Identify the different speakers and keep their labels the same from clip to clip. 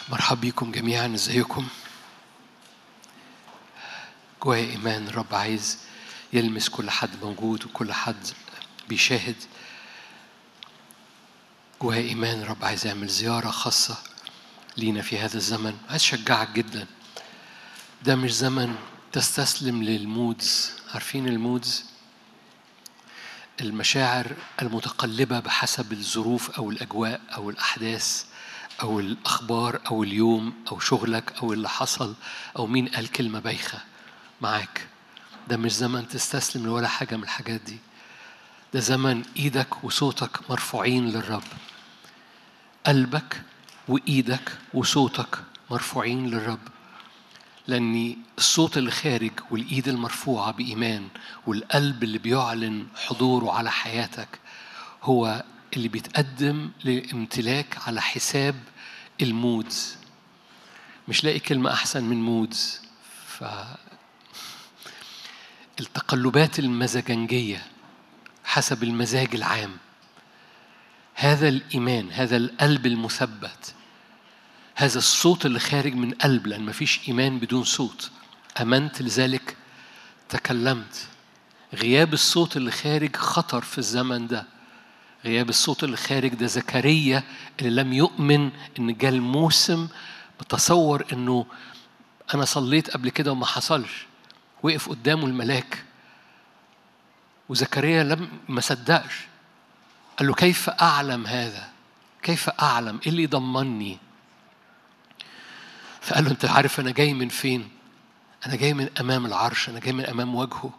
Speaker 1: مرحب بيكم جميعا ازيكم جوايا ايمان الرب عايز يلمس كل حد موجود وكل حد بيشاهد جوايا ايمان الرب عايز يعمل زياره خاصه لينا في هذا الزمن عايز اشجعك جدا ده مش زمن تستسلم للمودز عارفين المودز المشاعر المتقلبة بحسب الظروف أو الأجواء أو الأحداث أو الأخبار أو اليوم أو شغلك أو اللي حصل أو مين قال كلمة بايخة معاك ده مش زمن تستسلم لولا حاجة من الحاجات دي ده زمن إيدك وصوتك مرفوعين للرب قلبك وإيدك وصوتك مرفوعين للرب لأن الصوت اللي خارج والإيد المرفوعة بإيمان والقلب اللي بيعلن حضوره على حياتك هو اللي بيتقدم للامتلاك على حساب المودز مش لاقي كلمة أحسن من مودز ف التقلبات المزاجنجية حسب المزاج العام هذا الإيمان هذا القلب المثبت هذا الصوت اللي خارج من قلب لأن مفيش إيمان بدون صوت أمنت لذلك تكلمت غياب الصوت اللي خارج خطر في الزمن ده غياب الصوت اللي خارج ده زكريا اللي لم يؤمن ان جاء الموسم بتصور انه انا صليت قبل كده وما حصلش وقف قدامه الملاك وزكريا لم ما صدقش قال له كيف اعلم هذا كيف اعلم ايه اللي يضمني فقال له انت عارف انا جاي من فين انا جاي من امام العرش انا جاي من امام وجهه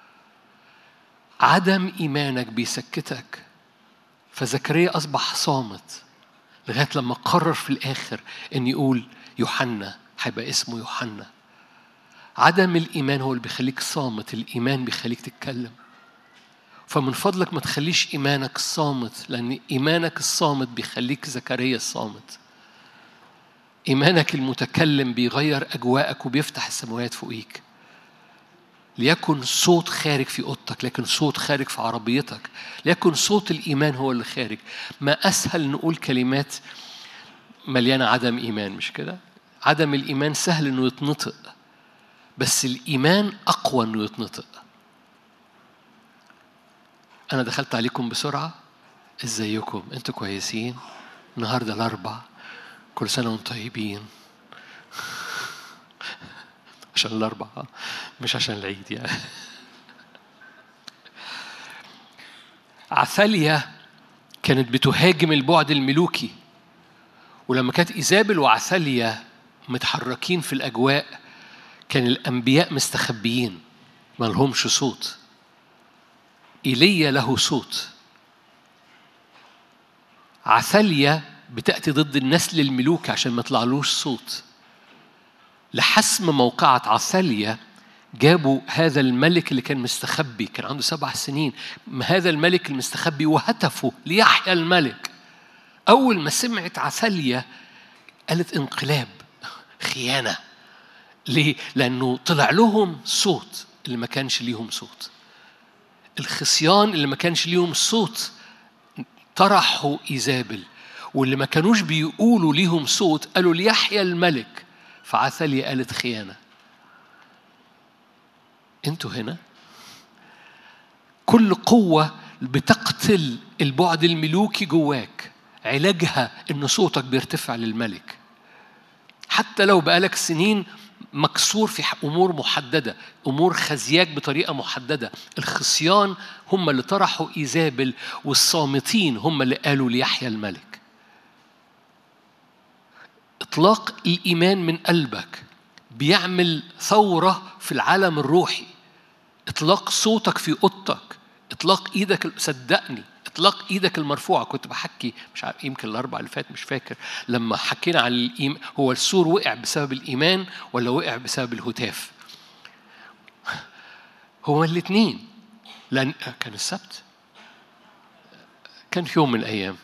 Speaker 1: عدم ايمانك بيسكتك فزكريا اصبح صامت لغايه لما قرر في الاخر ان يقول يوحنا هيبقى اسمه يوحنا عدم الايمان هو اللي بيخليك صامت الايمان بيخليك تتكلم فمن فضلك ما تخليش ايمانك صامت لان ايمانك الصامت بيخليك زكريا الصامت إيمانك المتكلم بيغير أجواءك وبيفتح السماوات فوقيك ليكن صوت خارج في أوضتك لكن صوت خارج في عربيتك ليكن صوت الإيمان هو اللي خارج ما أسهل نقول كلمات مليانة عدم إيمان مش كده عدم الإيمان سهل إنه يتنطق بس الإيمان أقوى إنه يتنطق أنا دخلت عليكم بسرعة إزيكم أنتوا كويسين النهاردة الأربع كل سنة وانتم طيبين عشان الأربعة مش عشان العيد يعني عثاليا كانت بتهاجم البعد الملوكي ولما كانت إيزابل وعثاليا متحركين في الأجواء كان الأنبياء مستخبيين ما لهمش صوت إيليا له صوت عثاليا بتأتي ضد النسل الملوكي عشان ما يطلعلوش صوت لحسم موقعة عثاليا جابوا هذا الملك اللي كان مستخبي كان عنده سبع سنين هذا الملك المستخبي وهتفوا ليحيى الملك أول ما سمعت عثاليا قالت انقلاب خيانة ليه؟ لأنه طلع لهم صوت اللي ما كانش ليهم صوت الخصيان اللي ما كانش ليهم صوت طرحوا إيزابل واللي ما كانوش بيقولوا ليهم صوت قالوا ليحيى الملك فعثاليا قالت خيانة انتوا هنا كل قوة بتقتل البعد الملوكي جواك علاجها ان صوتك بيرتفع للملك حتى لو بقالك سنين مكسور في امور محدده امور خزياك بطريقه محدده الخصيان هم اللي طرحوا ايزابل والصامتين هم اللي قالوا ليحيى الملك اطلاق الايمان من قلبك بيعمل ثوره في العالم الروحي اطلاق صوتك في اوضتك اطلاق ايدك صدقني اطلاق ايدك المرفوعه كنت بحكي مش عارف يمكن الاربع اللي فات مش فاكر لما حكينا عن الإيمان هو السور وقع بسبب الايمان ولا وقع بسبب الهتاف هو الاثنين لان كان السبت كان في يوم من الايام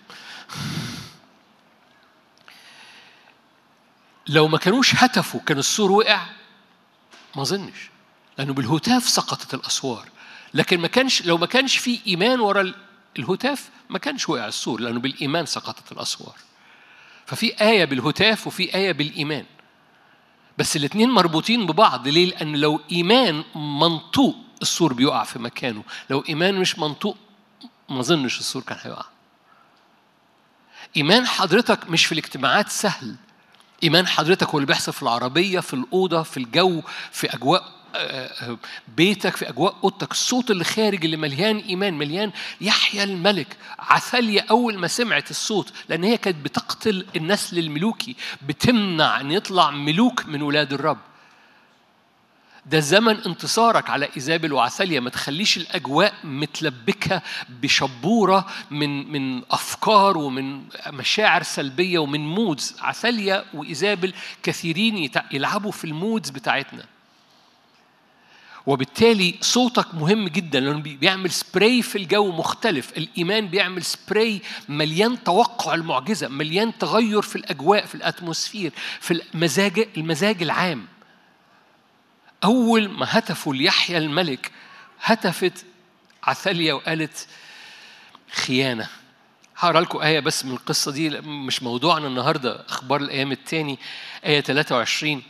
Speaker 1: لو ما كانوش هتفوا كان السور وقع ما اظنش لانه بالهتاف سقطت الاسوار لكن ما كانش لو ما كانش في ايمان ورا الهتاف ما كانش وقع السور لانه بالايمان سقطت الاسوار ففي آية بالهتاف وفي آية بالإيمان بس الاثنين مربوطين ببعض ليه؟ لأن لو إيمان منطوق السور بيقع في مكانه لو إيمان مش منطوق ما أظنش السور كان هيقع إيمان حضرتك مش في الاجتماعات سهل إيمان حضرتك هو اللي بيحصل في العربية في الأوضة في الجو في أجواء بيتك في اجواء اوضتك الصوت اللي خارج اللي مليان ايمان مليان يحيى الملك عثاليا اول ما سمعت الصوت لان هي كانت بتقتل النسل الملوكي بتمنع ان يطلع ملوك من ولاد الرب ده زمن انتصارك على ايزابل وعثاليا ما تخليش الاجواء متلبكه بشبوره من من افكار ومن مشاعر سلبيه ومن مودز عثاليا وايزابل كثيرين يلعبوا في المودز بتاعتنا وبالتالي صوتك مهم جدا لانه بيعمل سبراي في الجو مختلف الايمان بيعمل سبراي مليان توقع المعجزه مليان تغير في الاجواء في الاتموسفير في المزاج المزاج العام اول ما هتفوا ليحيى الملك هتفت عثاليا وقالت خيانه هقرا لكم آية بس من القصة دي مش موضوعنا النهاردة أخبار الأيام الثاني آية 23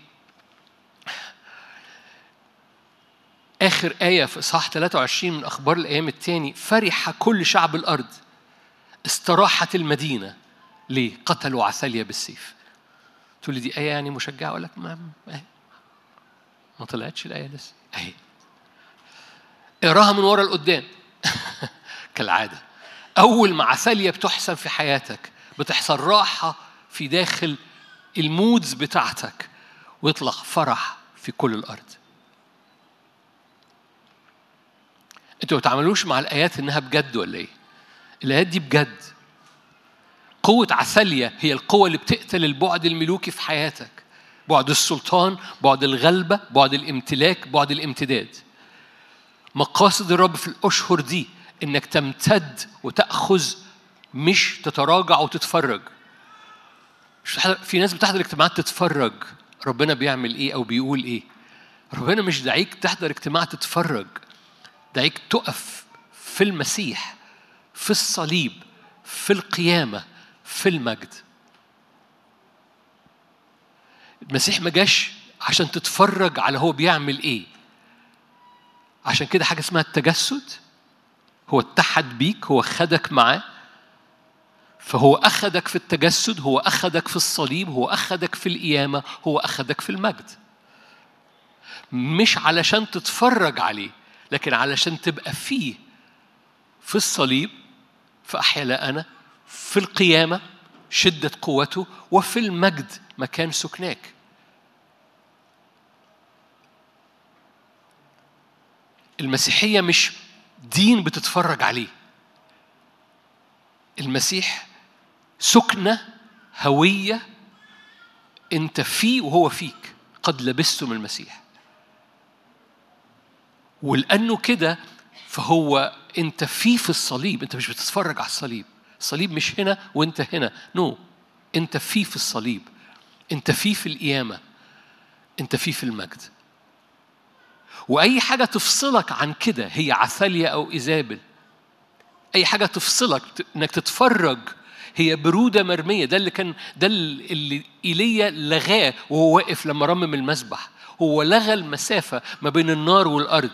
Speaker 1: آخر آية في إصحاح 23 من أخبار الأيام الثاني فرح كل شعب الأرض استراحت المدينة ليه؟ قتلوا عثاليا بالسيف تقول لي دي آية يعني مشجعة أقول لك ما أهي ما طلعتش الآية لسه أهي اقراها من ورا لقدام كالعادة أول ما عثاليا بتحصل في حياتك بتحصل راحة في داخل المودز بتاعتك ويطلق فرح في كل الأرض انتوا ما بتعملوش مع الايات انها بجد ولا ايه؟ الايات دي بجد. قوة عثاليا هي القوة اللي بتقتل البعد الملوكي في حياتك. بعد السلطان، بعد الغلبة، بعد الامتلاك، بعد الامتداد. مقاصد الرب في الأشهر دي إنك تمتد وتأخذ مش تتراجع وتتفرج. مش في ناس بتحضر اجتماعات تتفرج ربنا بيعمل إيه أو بيقول إيه. ربنا مش دعيك تحضر اجتماع تتفرج دعيك تقف في المسيح في الصليب في القيامة في المجد المسيح ما جاش عشان تتفرج على هو بيعمل ايه عشان كده حاجة اسمها التجسد هو اتحد بيك هو خدك معاه فهو أخدك في التجسد هو أخدك في الصليب هو أخدك في القيامة هو أخدك في المجد مش علشان تتفرج عليه لكن علشان تبقى فيه في الصليب فأحيا لا أنا في القيامة شدة قوته وفي المجد مكان سكناك المسيحية مش دين بتتفرج عليه المسيح سكنة هوية أنت فيه وهو فيك قد لبستم المسيح ولأنه كده فهو أنت فيه في الصليب أنت مش بتتفرج على الصليب الصليب مش هنا وأنت هنا نو no. أنت فيه في الصليب أنت فيه في القيامة أنت فيه في المجد وأي حاجة تفصلك عن كده هي عثاليا أو إيزابل أي حاجة تفصلك إنك تتفرج هي برودة مرمية ده اللي كان ده اللي إيليا لغاه وهو واقف لما رمم المسبح هو لغى المسافة ما بين النار والأرض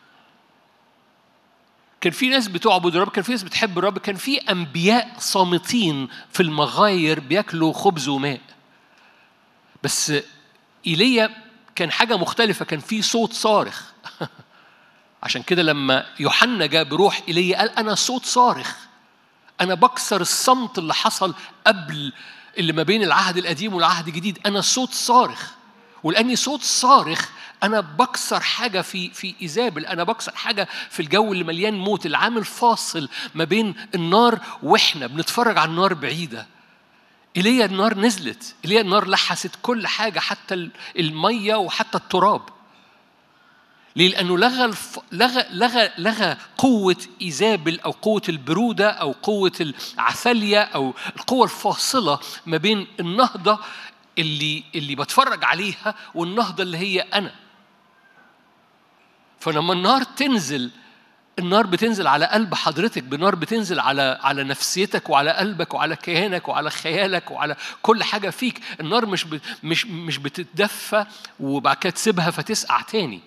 Speaker 1: كان في ناس بتعبد الرب كان في ناس بتحب الرب كان في أنبياء صامتين في المغاير بياكلوا خبز وماء بس إيليا كان حاجة مختلفة كان في صوت صارخ عشان كده لما يوحنا جاء بروح إيليا قال أنا صوت صارخ أنا بكسر الصمت اللي حصل قبل اللي ما بين العهد القديم والعهد الجديد أنا صوت صارخ ولاني صوت صارخ انا بكسر حاجه في في ايزابل انا بكسر حاجه في الجو اللي مليان موت العامل فاصل ما بين النار واحنا بنتفرج على النار بعيده ايليا النار نزلت ايليا النار لحست كل حاجه حتى الميه وحتى التراب ليه؟ لأنه لغى الف... لغى لغى لغى قوة إيزابل أو قوة البرودة أو قوة العثالية أو القوة الفاصلة ما بين النهضة اللي اللي بتفرج عليها والنهضه اللي هي انا فلما النار تنزل النار بتنزل على قلب حضرتك بنار بتنزل على على نفسيتك وعلى قلبك وعلى كيانك وعلى خيالك وعلى كل حاجه فيك النار مش ب... مش مش بتتدفى وبعد كده تسيبها فتسقع تاني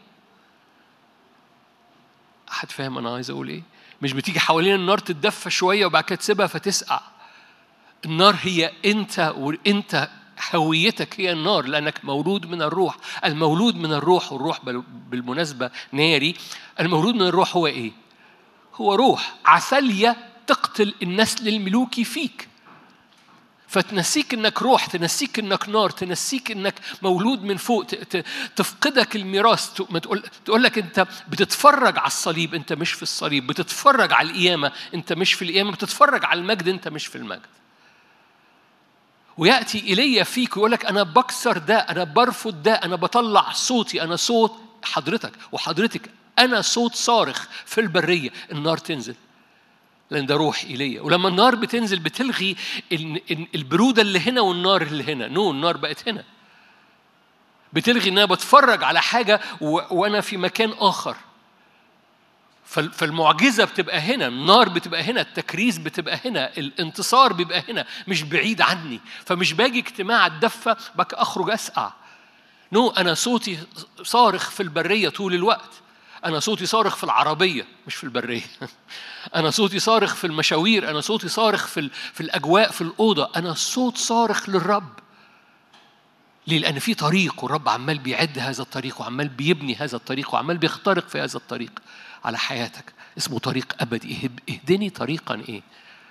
Speaker 1: حد فاهم انا عايز اقول ايه مش بتيجي حوالين النار تتدفى شويه وبعد كده تسيبها فتسقع النار هي انت وانت هويتك هي النار لانك مولود من الروح المولود من الروح والروح بالمناسبه ناري المولود من الروح هو ايه هو روح عسليه تقتل النسل الملوكي فيك فتنسيك انك روح تنسيك انك نار تنسيك انك مولود من فوق تفقدك الميراث ما تقول تقول لك انت بتتفرج على الصليب انت مش في الصليب بتتفرج على القيامه انت مش في القيامه بتتفرج على المجد انت مش في المجد وياتي الي فيك ويقول لك انا بكسر ده انا برفض ده انا بطلع صوتي انا صوت حضرتك وحضرتك انا صوت صارخ في البريه النار تنزل لان ده روح ايليا ولما النار بتنزل بتلغي البروده اللي هنا والنار اللي هنا نو النار بقت هنا بتلغي ان انا بتفرج على حاجه وانا في مكان اخر فالمعجزة بتبقى هنا النار بتبقى هنا التكريس بتبقى هنا الانتصار بيبقى هنا مش بعيد عني فمش باجي اجتماع الدفة بك أخرج أسقع نو أنا صوتي صارخ في البرية طول الوقت أنا صوتي صارخ في العربية مش في البرية أنا صوتي صارخ في المشاوير أنا صوتي صارخ في, في الأجواء في الأوضة أنا صوت صارخ للرب ليه؟ لأن في طريق والرب عمال بيعد هذا الطريق وعمال بيبني هذا الطريق وعمال بيخترق في هذا الطريق على حياتك اسمه طريق أبدي اهدني طريقا إيه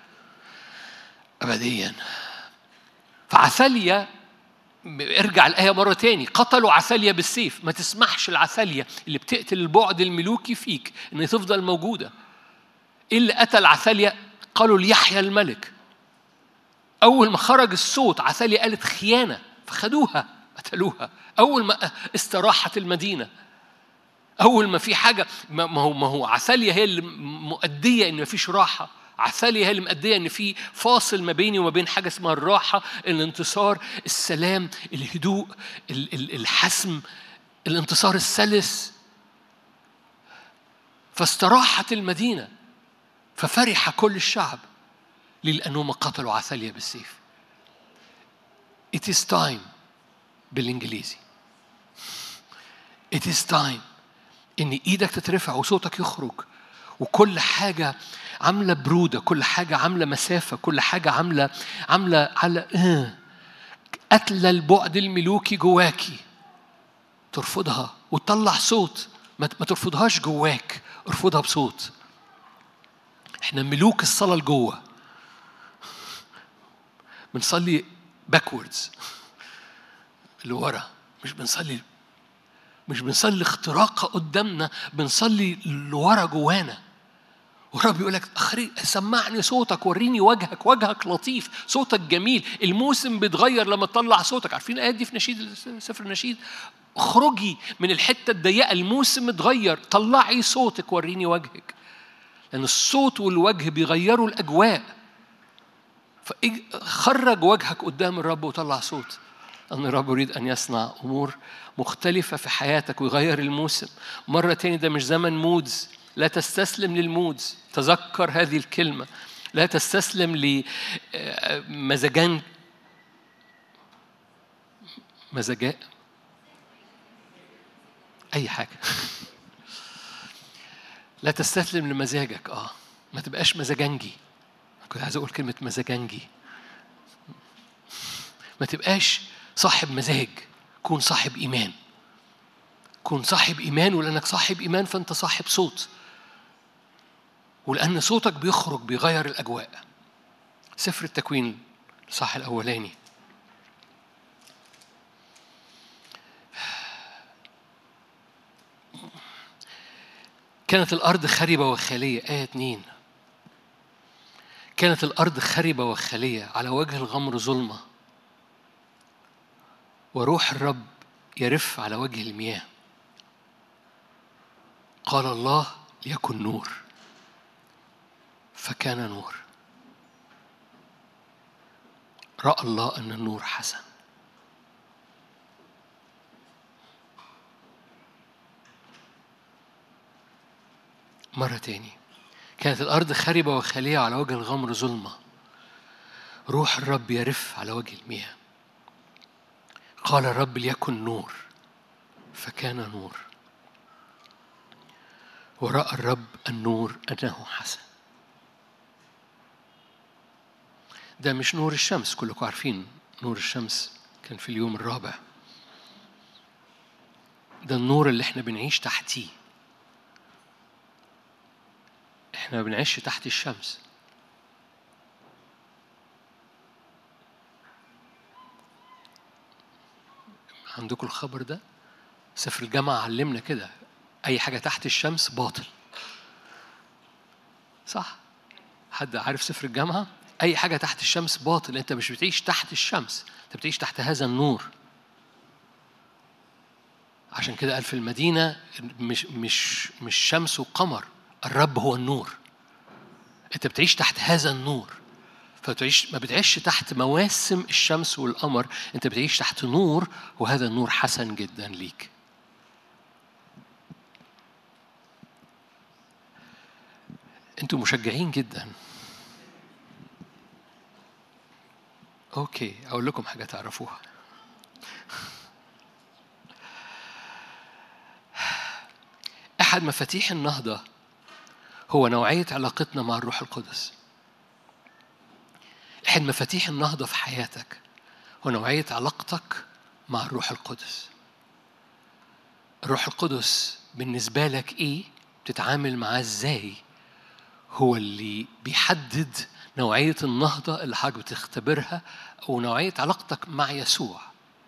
Speaker 1: أبديا فعثاليا ارجع الآية مرة تاني قتلوا عثاليا بالسيف ما تسمحش العثاليا اللي بتقتل البعد الملوكي فيك إن تفضل موجودة إيه اللي قتل عثاليا قالوا ليحيى الملك أول ما خرج الصوت عثاليا قالت خيانة فخدوها قتلوها أول ما استراحت المدينة أول ما في حاجة ما هو ما هو عسالية هي اللي مؤدية إن مفيش راحة عسالية هي اللي مؤدية إن في فاصل ما بيني وما بين حاجة اسمها الراحة الانتصار السلام الهدوء الحسم الانتصار السلس فاستراحت المدينة ففرح كل الشعب لأنهم قتلوا عسالية بالسيف It is time بالإنجليزي It is time ان ايدك تترفع وصوتك يخرج وكل حاجه عامله بروده كل حاجه عامله مسافه كل حاجه عامله عامله على آه. قتل البعد الملوكي جواكي ترفضها وتطلع صوت ما ترفضهاش جواك ارفضها بصوت احنا ملوك الصلاه لجوه بنصلي باكوردز لورا مش بنصلي مش بنصلي اختراقها قدامنا بنصلي لورا جوانا ورب يقول لك أخري سمعني صوتك وريني وجهك وجهك لطيف صوتك جميل الموسم بيتغير لما تطلع صوتك عارفين الآيات دي في نشيد سفر النشيد اخرجي من الحتة الضيقة الموسم اتغير طلعي صوتك وريني وجهك لأن الصوت والوجه بيغيروا الأجواء خرج وجهك قدام الرب وطلع صوت أن الرب يريد أن يصنع أمور مختلفة في حياتك ويغير الموسم مرة تاني ده مش زمن مودز لا تستسلم للمودز تذكر هذه الكلمة لا تستسلم لمزاجان مزاجاء أي حاجة لا تستسلم لمزاجك اه ما تبقاش مزاجنجي كنت عايز اقول كلمه مزاجنجي ما تبقاش صاحب مزاج كون صاحب إيمان كون صاحب إيمان ولأنك صاحب إيمان فأنت صاحب صوت ولأن صوتك بيخرج بيغير الأجواء سفر التكوين الصح الأولاني كانت الأرض خربة وخالية آية اتنين كانت الأرض خربة وخالية على وجه الغمر ظلمة وروح الرب يرف على وجه المياه قال الله ليكن نور فكان نور راى الله ان النور حسن مرة تاني كانت الأرض خربة وخالية على وجه الغمر ظلمة روح الرب يرف على وجه المياه قال الرب ليكن نور فكان نور ورأى الرب النور أنه حسن ده مش نور الشمس كلكم عارفين نور الشمس كان في اليوم الرابع ده النور اللي احنا بنعيش تحتيه احنا ما بنعيش تحت الشمس عندكم الخبر ده سفر الجامعة علمنا كده أي حاجة تحت الشمس باطل صح حد عارف سفر الجامعة أي حاجة تحت الشمس باطل أنت مش بتعيش تحت الشمس أنت بتعيش تحت هذا النور عشان كده قال في المدينة مش مش مش شمس وقمر الرب هو النور أنت بتعيش تحت هذا النور فتعيش ما بتعيش تحت مواسم الشمس والقمر أنت بتعيش تحت نور وهذا النور حسن جدا ليك انتوا مشجعين جدا اوكي اقول لكم حاجه تعرفوها احد مفاتيح النهضه هو نوعيه علاقتنا مع الروح القدس احد مفاتيح النهضه في حياتك هو نوعيه علاقتك مع الروح القدس الروح القدس بالنسبه لك ايه بتتعامل معاه ازاي هو اللي بيحدد نوعية النهضة اللي حضرتك بتختبرها أو نوعية علاقتك مع يسوع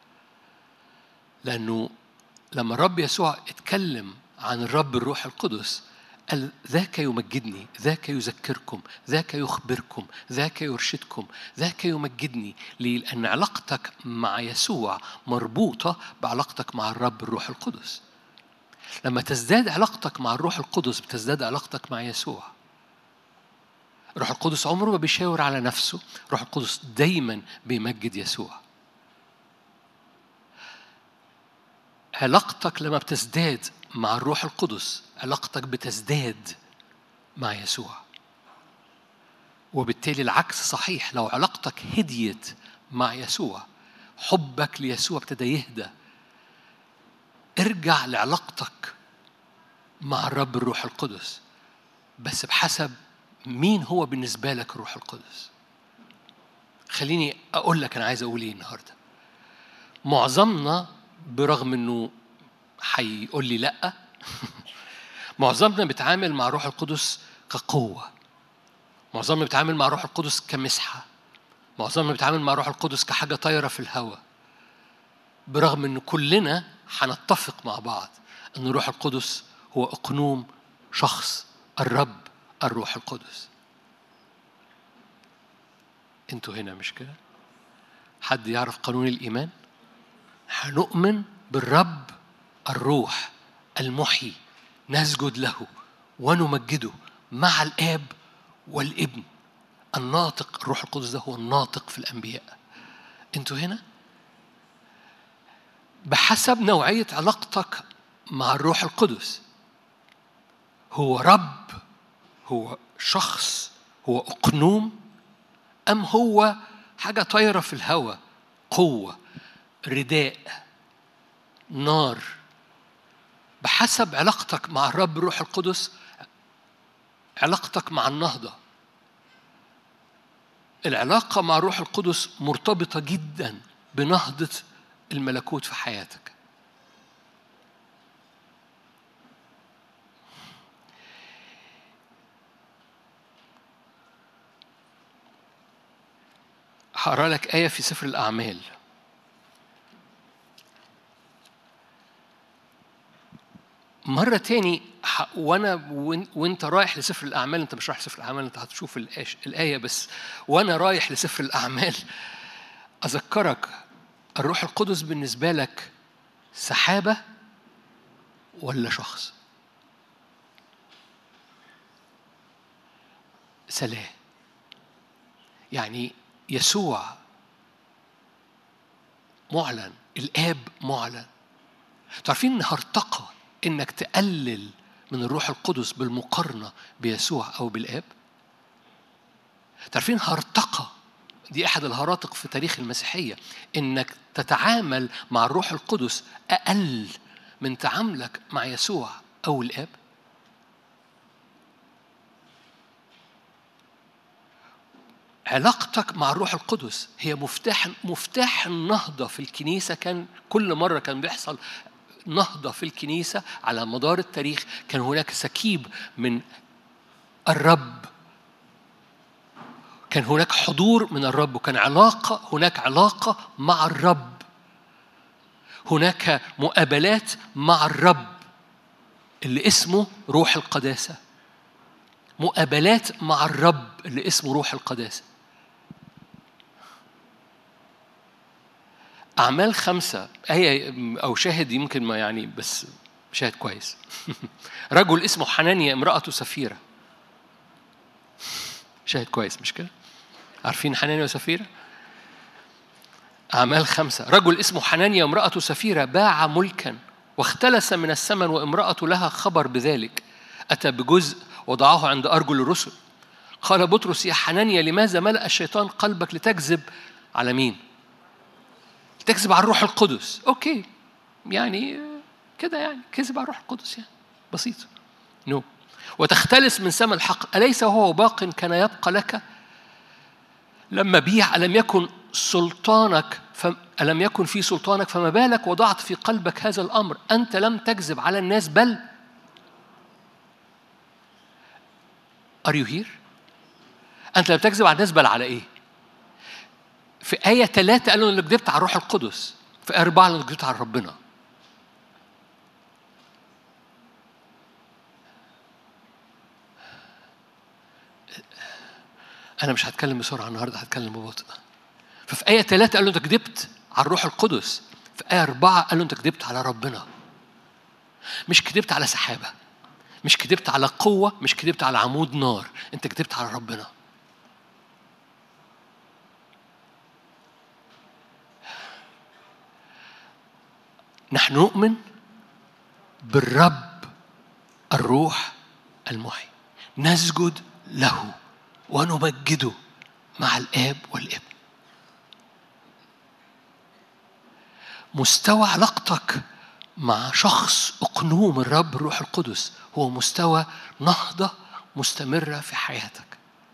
Speaker 1: لأنه لما الرب يسوع اتكلم عن الرب الروح القدس قال ذاك يمجدني ذاك يذكركم ذاك يخبركم ذاك يرشدكم ذاك يمجدني ليه؟ لأن علاقتك مع يسوع مربوطة بعلاقتك مع الرب الروح القدس لما تزداد علاقتك مع الروح القدس بتزداد علاقتك مع يسوع روح القدس عمره ما بيشاور على نفسه روح القدس دايما بيمجد يسوع علاقتك لما بتزداد مع الروح القدس علاقتك بتزداد مع يسوع وبالتالي العكس صحيح لو علاقتك هديت مع يسوع حبك ليسوع ابتدى يهدى ارجع لعلاقتك مع الرب الروح القدس بس بحسب مين هو بالنسبة لك الروح القدس خليني أقول لك أنا عايز أقول إيه النهاردة معظمنا برغم إنه هيقول لي لأ معظمنا بيتعامل مع الروح القدس كقوة معظمنا بيتعامل مع الروح القدس كمسحة معظمنا بيتعامل مع الروح القدس كحاجة طايرة في الهواء برغم إن كلنا هنتفق مع بعض إن الروح القدس هو أقنوم شخص الرب الروح القدس انتوا هنا مش كده حد يعرف قانون الايمان هنؤمن بالرب الروح المحيي نسجد له ونمجده مع الاب والابن الناطق الروح القدس ده هو الناطق في الانبياء انتوا هنا بحسب نوعيه علاقتك مع الروح القدس هو رب هو شخص هو أقنوم أم هو حاجة طايرة في الهواء قوة رداء نار بحسب علاقتك مع الرب الروح القدس علاقتك مع النهضة العلاقة مع الروح القدس مرتبطة جدا بنهضة الملكوت في حياتك هقرا لك آية في سفر الأعمال مرة تاني وأنا وأنت رايح لسفر الأعمال أنت مش رايح لسفر الأعمال أنت هتشوف الآية بس وأنا رايح لسفر الأعمال أذكرك الروح القدس بالنسبة لك سحابة ولا شخص؟ سلام يعني يسوع معلن الآب معلن تعرفين إن هرطقة إنك تقلل من الروح القدس بالمقارنة بيسوع أو بالآب تعرفين هرطقة دي أحد الهراطق في تاريخ المسيحية إنك تتعامل مع الروح القدس أقل من تعاملك مع يسوع أو الآب علاقتك مع الروح القدس هي مفتاح مفتاح النهضة في الكنيسة كان كل مرة كان بيحصل نهضة في الكنيسة على مدار التاريخ كان هناك سكيب من الرب كان هناك حضور من الرب وكان علاقة هناك علاقة مع الرب هناك مقابلات مع الرب اللي اسمه روح القداسة مقابلات مع الرب اللي اسمه روح القداسة أعمال خمسة آية أو شاهد يمكن ما يعني بس شاهد كويس رجل اسمه حنانيا امرأته سفيرة شاهد كويس مش كده؟ عارفين حنانيا وسفيرة؟ أعمال خمسة رجل اسمه حنانيا امرأته سفيرة باع ملكا واختلس من الثمن وامرأته لها خبر بذلك أتى بجزء وضعه عند أرجل الرسل قال بطرس يا حنانيا لماذا ملأ الشيطان قلبك لتكذب على مين؟ تكذب على الروح القدس اوكي يعني كده يعني كذب على الروح القدس يعني بسيط نو no. وتختلس من سما الحق أليس هو باق كان يبقى لك لما بيع ألم يكن سلطانك ألم يكن في سلطانك فما بالك وضعت في قلبك هذا الأمر أنت لم تكذب على الناس بل Are you here؟ أنت لم تكذب على الناس بل على إيه؟ في آية ثلاثة قالوا إنك كذبت على الروح القدس في آية أربعة إنك كذبت على ربنا أنا مش هتكلم بسرعة النهاردة هتكلم ببطء ففي آية ثلاثة قالوا أنت كذبت على الروح القدس في آية أربعة قالوا أنت كذبت على ربنا مش كذبت على سحابة مش كذبت على قوة مش كذبت على عمود نار أنت كذبت على ربنا نحن نؤمن بالرب الروح المحيي نسجد له ونمجده مع الاب والابن مستوى علاقتك مع شخص اقنوم الرب الروح القدس هو مستوى نهضه مستمره في حياتك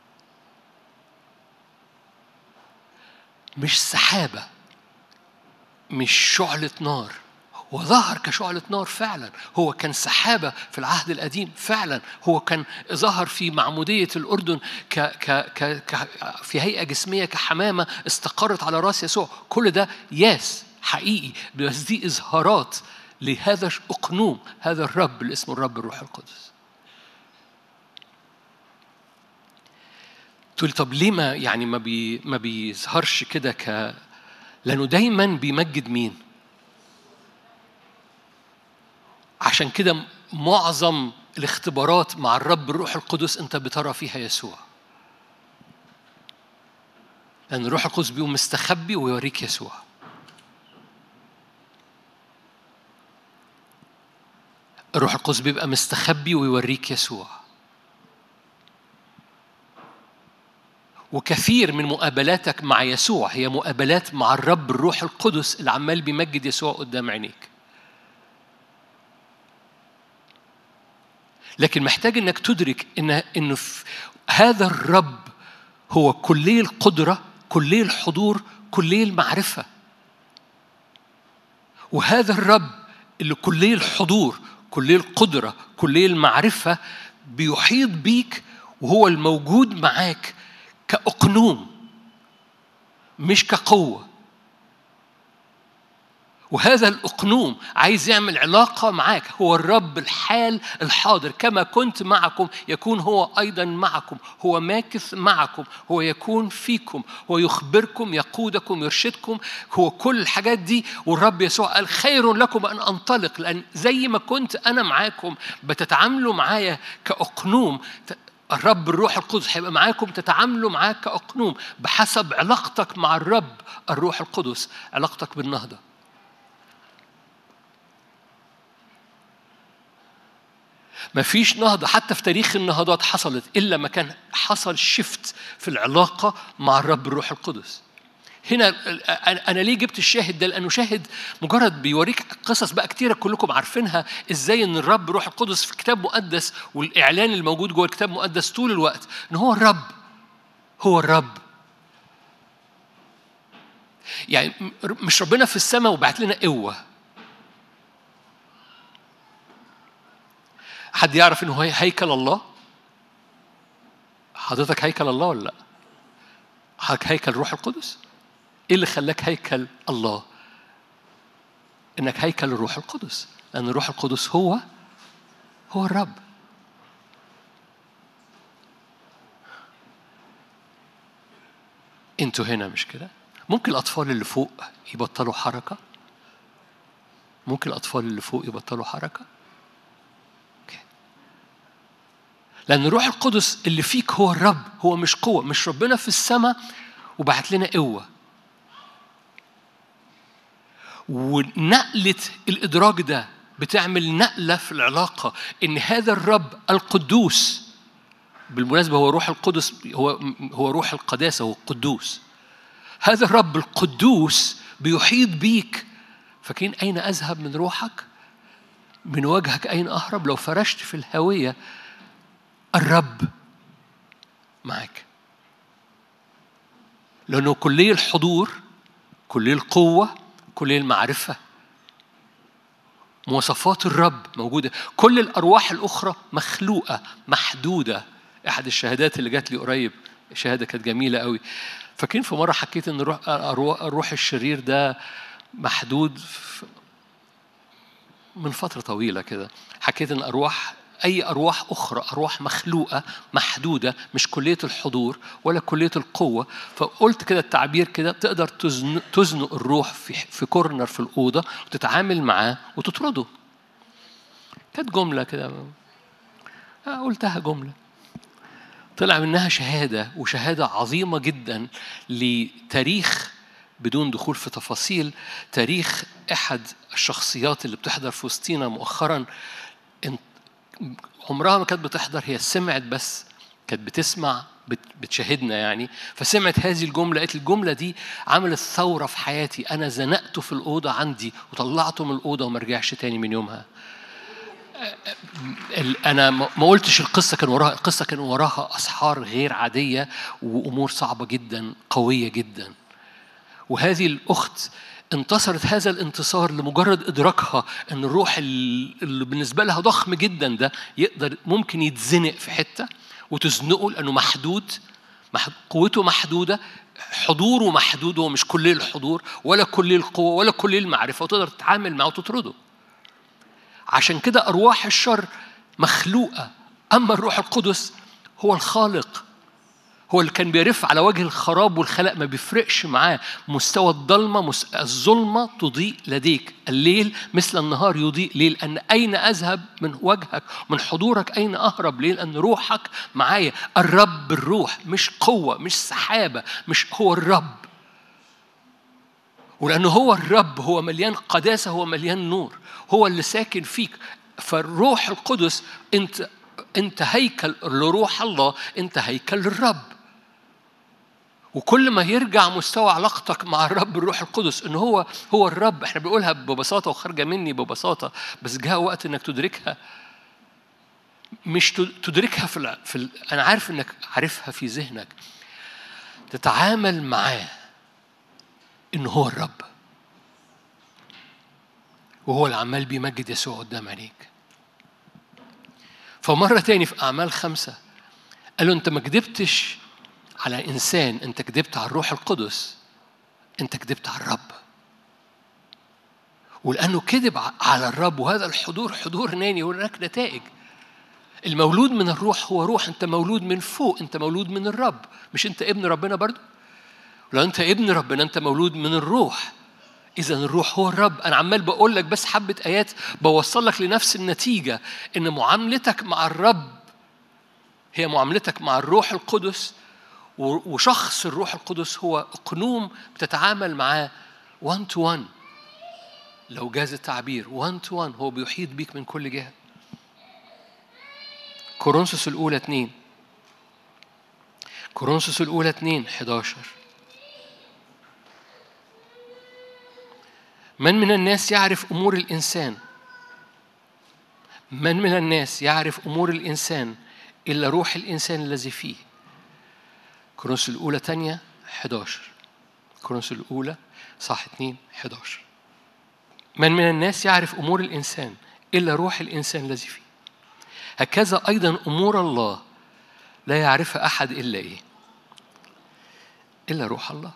Speaker 1: مش سحابه مش شعله نار وظهر كشعلة نار فعلا هو كان سحابة في العهد القديم فعلا هو كان ظهر في معمودية الأردن ك ك ك ك في هيئة جسمية كحمامة استقرت على رأس يسوع كل ده ياس حقيقي بس دي إظهارات لهذا الأقنوم هذا الرب اللي اسمه الرب الروح القدس تقول طب ليه ما يعني ما بي ما بيظهرش كده ك لأنه دايما بيمجد مين؟ عشان كده معظم الاختبارات مع الرب الروح القدس انت بترى فيها يسوع لأن الروح القدس بيقوم مستخبي ويوريك يسوع الروح القدس بيبقى مستخبي ويوريك يسوع وكثير من مقابلاتك مع يسوع هي مقابلات مع الرب الروح القدس اللي عمال بيمجد يسوع قدام عينيك لكن محتاج انك تدرك ان انه هذا الرب هو كلي القدره كلي الحضور كلي المعرفه وهذا الرب اللي كلي الحضور كلي القدره كلي المعرفه بيحيط بيك وهو الموجود معاك كأقنوم مش كقوه وهذا الأقنوم عايز يعمل علاقة معاك هو الرب الحال الحاضر كما كنت معكم يكون هو أيضا معكم هو ماكث معكم هو يكون فيكم هو يخبركم يقودكم يرشدكم هو كل الحاجات دي والرب يسوع قال خير لكم أن أنطلق لأن زي ما كنت أنا معاكم بتتعاملوا معايا كأقنوم الرب الروح القدس هيبقى معاكم تتعاملوا معاه كأقنوم بحسب علاقتك مع الرب الروح القدس علاقتك بالنهضه ما فيش نهضة حتى في تاريخ النهضات حصلت إلا ما كان حصل شفت في العلاقة مع الرب الروح القدس هنا انا ليه جبت الشاهد ده لانه شاهد مجرد بيوريك قصص بقى كتيره كلكم عارفينها ازاي ان الرب روح القدس في كتاب مقدس والاعلان الموجود جوه الكتاب المقدس طول الوقت ان هو الرب هو الرب يعني مش ربنا في السماء وبعت لنا قوه حد يعرف انه هي هيكل الله حضرتك هيكل الله ولا لا حضرتك هيكل روح القدس ايه اللي خلاك هيكل الله انك هيكل الروح القدس لان الروح القدس هو هو الرب انتوا هنا مش كده ممكن الاطفال اللي فوق يبطلوا حركه ممكن الاطفال اللي فوق يبطلوا حركه لأن الروح القدس اللي فيك هو الرب هو مش قوة مش ربنا في السماء وبعت لنا قوة ونقلة الإدراك ده بتعمل نقلة في العلاقة إن هذا الرب القدوس بالمناسبة هو روح القدس هو هو روح القداسة هو القدوس هذا الرب القدوس بيحيط بيك فاكرين أين أذهب من روحك؟ من وجهك أين أهرب؟ لو فرشت في الهوية الرب معك لأنه كلية الحضور كلية القوة كلية المعرفة مواصفات الرب موجودة كل الأرواح الأخرى مخلوقة محدودة أحد الشهادات اللي جات لي قريب شهادة كانت جميلة قوي فاكرين في مرة حكيت إن الروح, الروح الشرير ده محدود من فترة طويلة كده حكيت إن أرواح أي أرواح أخرى أرواح مخلوقة محدودة مش كلية الحضور ولا كلية القوة فقلت كده التعبير كده تقدر تزنق الروح في في كورنر في الأوضة وتتعامل معاه وتطرده كانت جملة كده قلتها جملة طلع منها شهادة وشهادة عظيمة جدا لتاريخ بدون دخول في تفاصيل تاريخ أحد الشخصيات اللي بتحضر في وسطينا مؤخرا عمرها ما كانت بتحضر هي سمعت بس كانت بتسمع بتشاهدنا يعني فسمعت هذه الجملة قالت الجملة دي عملت ثورة في حياتي أنا زنقته في الأوضة عندي وطلعته من الأوضة وما رجعش تاني من يومها أنا ما قلتش القصة كان وراها القصة كان وراها أسحار غير عادية وأمور صعبة جدا قوية جدا وهذه الأخت انتصرت هذا الانتصار لمجرد ادراكها ان الروح اللي بالنسبه لها ضخم جدا ده يقدر ممكن يتزنق في حته وتزنقه لانه محدود قوته محدوده حضوره محدود هو مش كل الحضور ولا كل القوه ولا كل المعرفه وتقدر تتعامل معه وتطرده عشان كده ارواح الشر مخلوقه اما الروح القدس هو الخالق هو اللي كان بيرف على وجه الخراب والخلق ما بيفرقش معاه مستوى الضلمة الظلمة تضيء لديك الليل مثل النهار يضيء ليه لأن أين أذهب من وجهك من حضورك أين أهرب ليه لأن روحك معايا الرب الروح مش قوة مش سحابة مش هو الرب ولأنه هو الرب هو مليان قداسة هو مليان نور هو اللي ساكن فيك فالروح القدس انت انت هيكل لروح الله انت هيكل للرب وكل ما يرجع مستوى علاقتك مع الرب الروح القدس ان هو هو الرب احنا بنقولها ببساطه وخارجه مني ببساطه بس جاء وقت انك تدركها مش تدركها في, ال... في ال... انا عارف انك عارفها في ذهنك تتعامل معاه ان هو الرب وهو اللي عمال بيمجد يسوع قدام عينيك فمرة تاني في أعمال خمسة قال له أنت ما كدبتش على إنسان أنت كذبت على الروح القدس أنت كذبت على الرب ولأنه كذب على الرب وهذا الحضور حضور ناني هناك نتائج المولود من الروح هو روح أنت مولود من فوق أنت مولود من الرب مش أنت ابن ربنا برضو لو أنت ابن ربنا أنت مولود من الروح إذا الروح هو الرب أنا عمال بقول لك بس حبة آيات بوصل لك لنفس النتيجة إن معاملتك مع الرب هي معاملتك مع الروح القدس وشخص الروح القدس هو اقنوم بتتعامل معاه 1 تو 1 لو جاز التعبير 1 تو 1 هو بيحيط بيك من كل جهه كورنثوس الأولى 2 كورنثوس الأولى 2 11 من من الناس يعرف أمور الإنسان من من الناس يعرف أمور الإنسان إلا روح الإنسان الذي فيه كورنثوس الأولى تانية 11 كورنثوس الأولى صح 2 11 من من الناس يعرف أمور الإنسان إلا روح الإنسان الذي فيه هكذا أيضا أمور الله لا يعرفها أحد إلا إيه إلا روح الله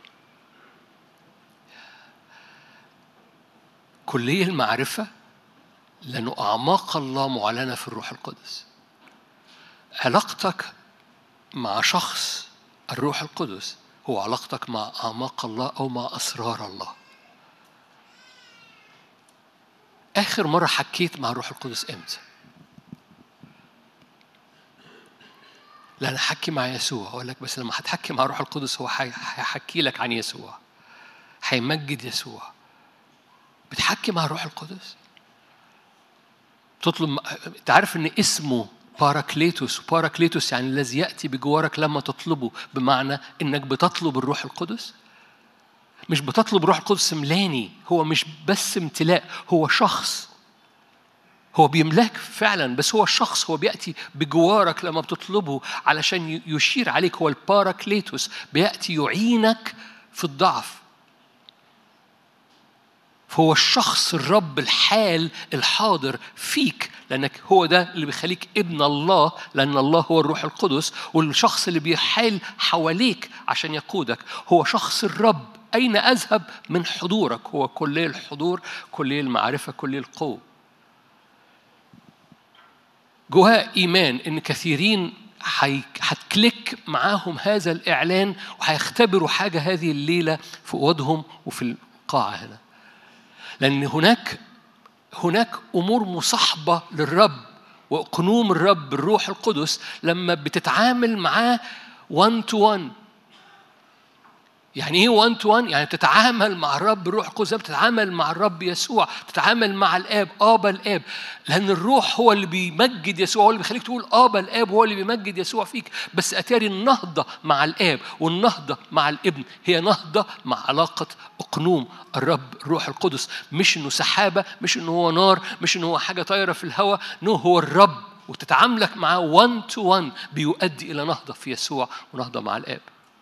Speaker 1: كلية المعرفة لأنه أعماق الله معلنة في الروح القدس علاقتك مع شخص الروح القدس هو علاقتك مع أعماق الله أو مع أسرار الله آخر مرة حكيت مع الروح القدس إمتى؟ لا أنا حكي مع يسوع أقول لك بس لما هتحكي مع الروح القدس هو هيحكي لك عن يسوع هيمجد يسوع بتحكي مع الروح القدس تطلب انت عارف ان اسمه باراكليتوس باراكليتوس يعني الذي ياتي بجوارك لما تطلبه بمعنى انك بتطلب الروح القدس مش بتطلب الروح القدس ملاني هو مش بس امتلاء هو شخص هو بيملاك فعلا بس هو الشخص هو بياتي بجوارك لما بتطلبه علشان يشير عليك هو الباراكليتوس بياتي يعينك في الضعف فهو الشخص الرب الحال الحاضر فيك لأنك هو ده اللي بيخليك ابن الله لأن الله هو الروح القدس والشخص اللي بيحال حواليك عشان يقودك هو شخص الرب أين أذهب من حضورك هو كلية الحضور كلية المعرفة كلية القوة جواها إيمان إن كثيرين هتكليك معاهم هذا الإعلان وهيختبروا حاجة هذه الليلة في أوضهم وفي القاعة هنا لأن هناك هناك أمور مصاحبة للرب وقنوم الرب الروح القدس لما بتتعامل معاه 1 تو 1 يعني ايه 1 تو 1 يعني تتعامل مع الرب الروح القدس بتتعامل مع الرب يسوع تتعامل مع الاب ابا الاب لان الروح هو اللي بيمجد يسوع هو اللي بيخليك تقول ابا الاب هو اللي بيمجد يسوع فيك بس اتاري النهضه مع الاب والنهضه مع الابن هي نهضه مع علاقه اقنوم الرب الروح القدس مش انه سحابه مش انه هو نار مش انه هو حاجه طايره في الهواء نو هو الرب وتتعاملك معاه 1 تو 1 بيؤدي الى نهضه في يسوع ونهضه مع الاب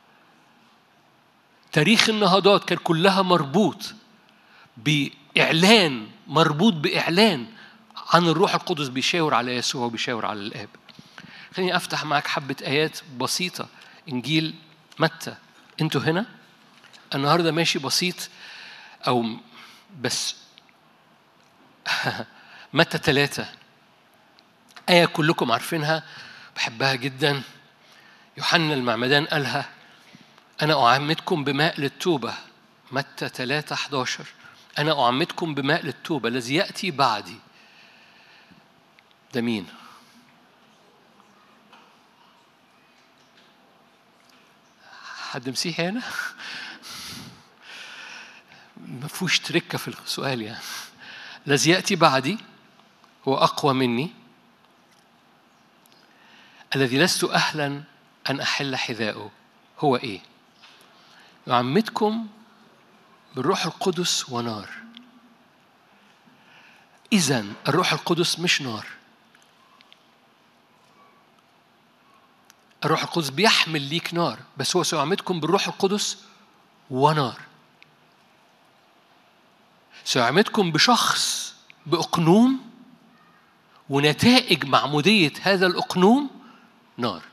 Speaker 1: تاريخ النهضات كان كلها مربوط بإعلان مربوط بإعلان عن الروح القدس بيشاور على يسوع وبيشاور على الآب خليني أفتح معاك حبة آيات بسيطة إنجيل متى أنتوا هنا النهاردة ماشي بسيط أو بس متى ثلاثة آية كلكم عارفينها بحبها جدا يوحنا المعمدان قالها أنا أعمدكم بماء للتوبة متى 3 11 أنا أعمدكم بماء للتوبة الذي يأتي بعدي ده مين؟ حد مسيحي هنا؟ ما فيهوش تركة في السؤال يعني الذي يأتي بعدي هو أقوى مني الذي لست أهلا أن أحل حذاءه هو إيه؟ يعمدكم بالروح القدس ونار إذا الروح القدس مش نار الروح القدس بيحمل ليك نار بس هو سيعمدكم بالروح القدس ونار سيعمدكم بشخص بأقنوم ونتائج معمودية هذا الأقنوم نار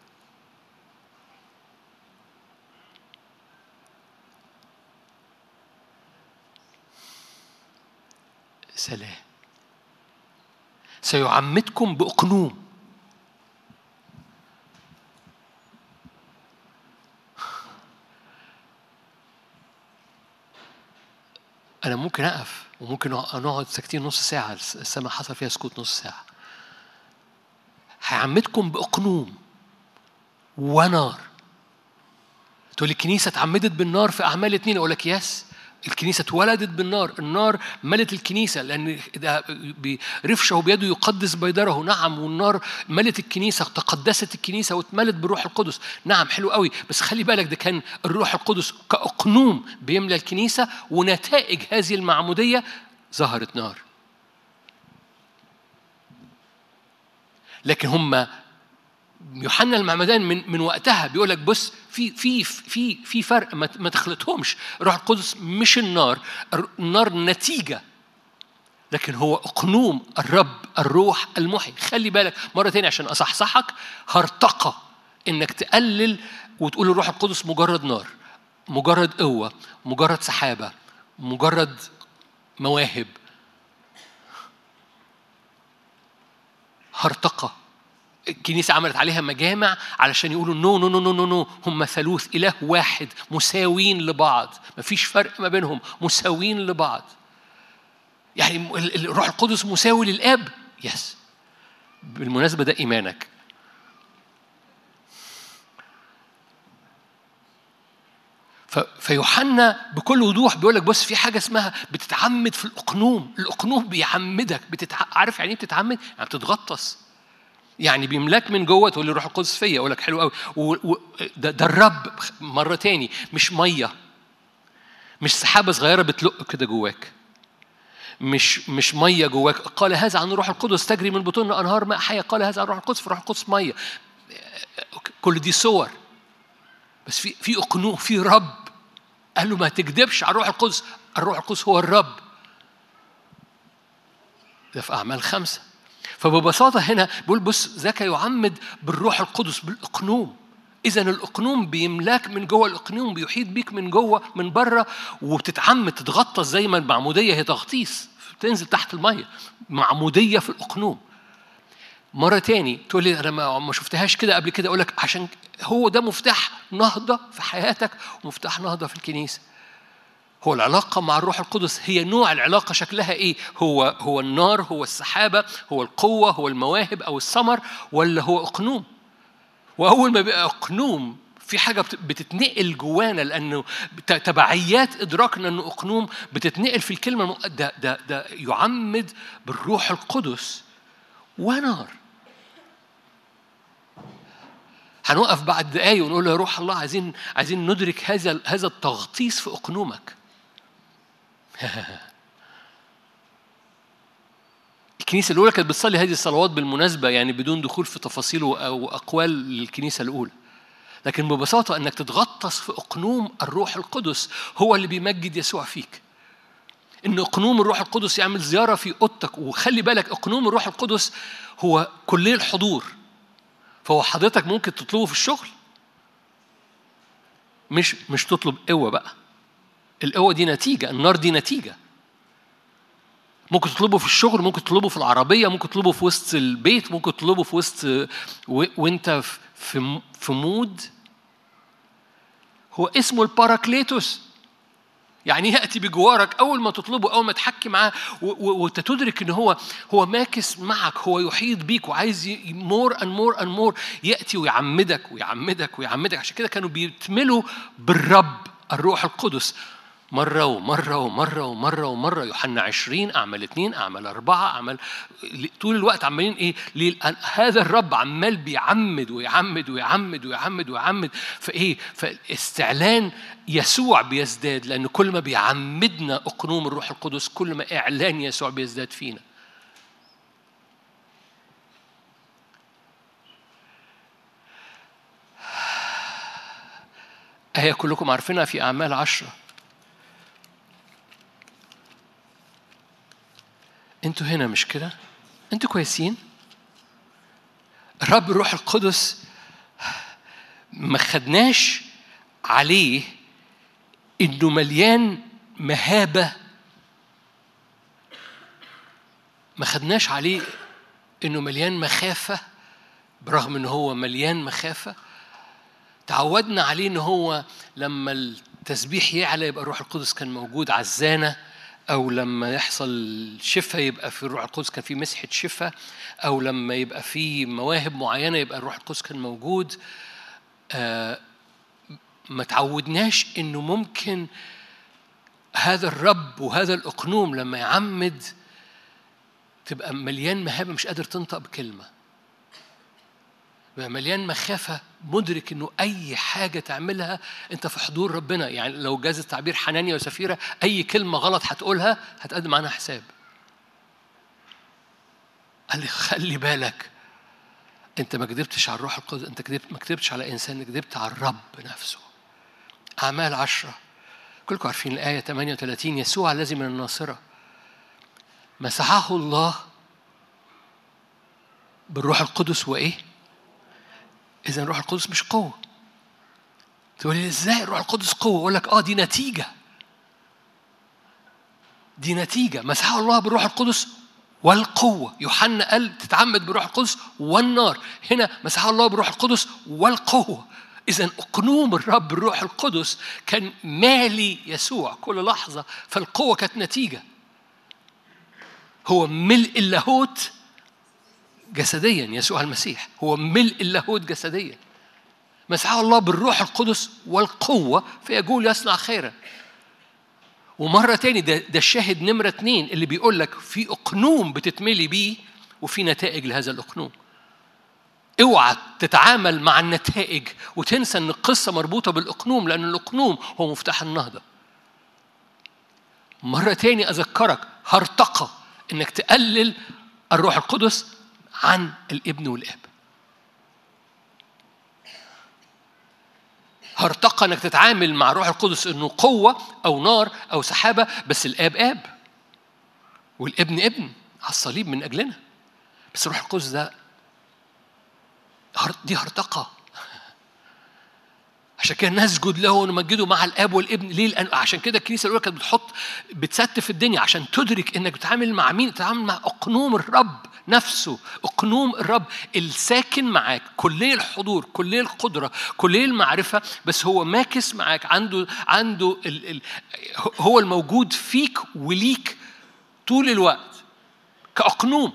Speaker 1: سلام سيعمدكم بأقنوم أنا ممكن أقف وممكن نقعد ساكتين نص ساعة السماء حصل فيها سكوت نص ساعة هيعمدكم بأقنوم ونار تقول الكنيسة اتعمدت بالنار في أعمال اتنين أقول لك يس الكنيسة اتولدت بالنار النار ملت الكنيسة لأن ده برفشه بيده يقدس بيدره نعم والنار ملت الكنيسة تقدست الكنيسة واتملت بالروح القدس نعم حلو قوي بس خلي بالك ده كان الروح القدس كأقنوم بيملى الكنيسة ونتائج هذه المعمودية ظهرت نار لكن هم يوحنا المعمدان من من وقتها بيقول لك بص في في في في فرق ما, ما تخلطهمش الروح القدس مش النار النار نتيجه لكن هو اقنوم الرب الروح المحي خلي بالك مره تانية عشان اصحصحك هرتقى انك تقلل وتقول الروح القدس مجرد نار مجرد قوه مجرد سحابه مجرد مواهب هرتقى الكنيسة عملت عليها مجامع علشان يقولوا نو نو نو نو نو, نو. هم ثالوث إله واحد مساوين لبعض مفيش فرق ما بينهم مساوين لبعض يعني الروح القدس مساوي للآب يس بالمناسبة ده إيمانك فيوحنا بكل وضوح بيقول لك بص في حاجه اسمها بتتعمد في الاقنوم الاقنوم بيعمدك بتتع... عارف يعني ايه بتتعمد يعني بتتغطس يعني بيملاك من جوه تقول لي روح القدس فيا اقول لك حلو قوي و... و... ده, ده الرب مره تاني مش ميه مش سحابه صغيره بتلق كده جواك مش مش ميه جواك قال هذا عن روح القدس تجري من بطوننا انهار ماء حيه قال هذا عن روح القدس فروح القدس ميه كل دي صور بس في في اقنوم في رب قال له ما تكذبش على الروح القدس الروح القدس هو الرب ده في اعمال خمسه فببساطة هنا بيقول بص ذاك يعمد بالروح القدس بالإقنوم إذا الإقنوم بيملاك من جوه الإقنوم بيحيط بيك من جوه من بره وبتتعمد تتغطس زي ما المعمودية هي تغطيس تنزل تحت المية معمودية في الإقنوم مرة تاني تقول لي أنا ما شفتهاش كده قبل كده أقول لك عشان هو ده مفتاح نهضة في حياتك ومفتاح نهضة في الكنيسة هو العلاقة مع الروح القدس هي نوع العلاقة شكلها إيه؟ هو هو النار هو السحابة هو القوة هو المواهب أو الثمر ولا هو أقنوم؟ وأول ما بيبقى أقنوم في حاجة بتتنقل جوانا لأنه تبعيات إدراكنا أنه أقنوم بتتنقل في الكلمة ده ده ده يعمد بالروح القدس ونار هنوقف بعد دقايق ونقول له يا روح الله عايزين عايزين ندرك هذا هذا التغطيس في اقنومك الكنيسة الأولى كانت بتصلي هذه الصلوات بالمناسبة يعني بدون دخول في تفاصيل أو أقوال الكنيسة الأولى لكن ببساطة أنك تتغطس في أقنوم الروح القدس هو اللي بيمجد يسوع فيك ان اقنوم الروح القدس يعمل زياره في اوضتك وخلي بالك اقنوم الروح القدس هو كليه الحضور فهو حضرتك ممكن تطلبه في الشغل مش مش تطلب قوه بقى القوة دي نتيجة النار دي نتيجة ممكن تطلبه في الشغل ممكن تطلبه في العربية ممكن تطلبه في وسط البيت ممكن تطلبه في وسط و... وانت في في مود هو اسمه الباراكليتوس يعني ياتي بجوارك اول ما تطلبه اول ما تحكي معاه وانت تدرك ان هو هو ماكس معك هو يحيط بيك وعايز مور ان مور ان مور ياتي ويعمدك ويعمدك ويعمدك عشان كده كانوا بيتملوا بالرب الروح القدس مرة ومرة ومرة ومرة ومرة يوحنا عشرين أعمل اثنين أعمل أربعة أعمل طول الوقت عمالين إيه ليه هذا الرب عمال بيعمد ويعمد ويعمد ويعمد ويعمد فإيه فاستعلان يسوع بيزداد لأن كل ما بيعمدنا أقنوم الروح القدس كل ما إعلان يسوع بيزداد فينا آية كلكم عارفينها في أعمال عشرة انتوا هنا مش كده انتوا كويسين الرب الروح القدس ما خدناش عليه انه مليان مهابه ما خدناش عليه انه مليان مخافه برغم ان هو مليان مخافه تعودنا عليه ان هو لما التسبيح يعلى يبقى الروح القدس كان موجود عزانه أو لما يحصل شفاء يبقى في الروح القدس كان في مسحة شفاء أو لما يبقى في مواهب معينة يبقى الروح القدس كان موجود آه ما تعودناش إنه ممكن هذا الرب وهذا الأقنوم لما يعمد تبقى مليان مهابة مش قادر تنطق بكلمة مليان مخافة مدرك انه اي حاجة تعملها انت في حضور ربنا يعني لو جاز التعبير حنانيا وسفيرة اي كلمة غلط هتقولها هتقدم عنها حساب قال لي خلي بالك انت ما كذبتش على الروح القدس انت كذبت ما كذبتش على انسان كذبت على الرب نفسه اعمال عشرة كلكم عارفين الايه 38 يسوع الذي من الناصره مسحه الله بالروح القدس وايه اذا الروح القدس مش قوه تقول لي ازاي الروح القدس قوه اقول لك اه دي نتيجه دي نتيجه مسحه الله بالروح القدس والقوة يوحنا قال تتعمد بروح القدس والنار هنا مسح الله بروح القدس والقوة إذا أقنوم الرب الروح القدس كان مالي يسوع كل لحظة فالقوة كانت نتيجة هو ملء اللاهوت جسديا يسوع المسيح هو ملء اللاهوت جسديا مسحه الله بالروح القدس والقوة فيقول يصنع خيرا ومرة تاني ده, ده الشاهد نمرة اتنين اللي بيقول لك في أقنوم بتتملي بيه وفي نتائج لهذا الأقنوم اوعى تتعامل مع النتائج وتنسى ان القصه مربوطه بالاقنوم لان الاقنوم هو مفتاح النهضه مره تاني اذكرك هرتقى انك تقلل الروح القدس عن الابن والاب هرتقى انك تتعامل مع الروح القدس انه قوه او نار او سحابه بس الاب اب والابن ابن على الصليب من اجلنا بس الروح القدس ده دي هرتقى عشان كده نسجد له ونمجده مع الاب والابن ليه؟ لأن عشان كده الكنيسه الاولى كانت بتحط بتستف الدنيا عشان تدرك انك بتتعامل مع مين؟ بتتعامل مع اقنوم الرب نفسه اقنوم الرب الساكن معاك كلية الحضور كلية القدرة كلية المعرفة بس هو ماكس معاك عنده عنده ال ال هو الموجود فيك وليك طول الوقت كأقنوم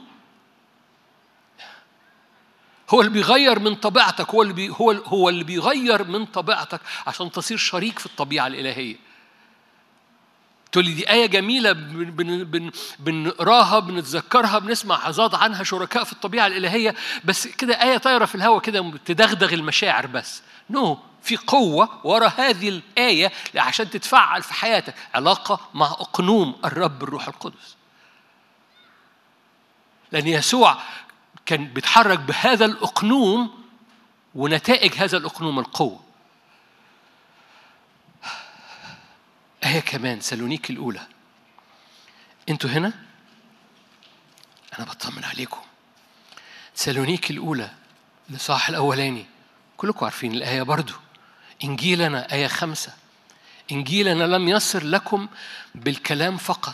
Speaker 1: هو اللي بيغير من طبيعتك هو اللي بي هو هو اللي بيغير من طبيعتك عشان تصير شريك في الطبيعة الإلهية تقول لي دي آية جميلة بن بن بنقراها بنتذكرها بنسمع عظات عنها شركاء في الطبيعة الإلهية بس كده آية طايرة في الهواء كده تدغدغ المشاعر بس نو no. في قوة ورا هذه الآية عشان تتفعل في حياتك علاقة مع أقنوم الرب الروح القدس لأن يسوع كان بيتحرك بهذا الأقنوم ونتائج هذا الأقنوم القوة آية كمان سالونيك الأولى أنتوا هنا؟ أنا بطمن عليكم سالونيك الأولى الإصحاح الأولاني كلكم عارفين الآية برضو إنجيلنا آية خمسة إنجيلنا لم يصل لكم بالكلام فقط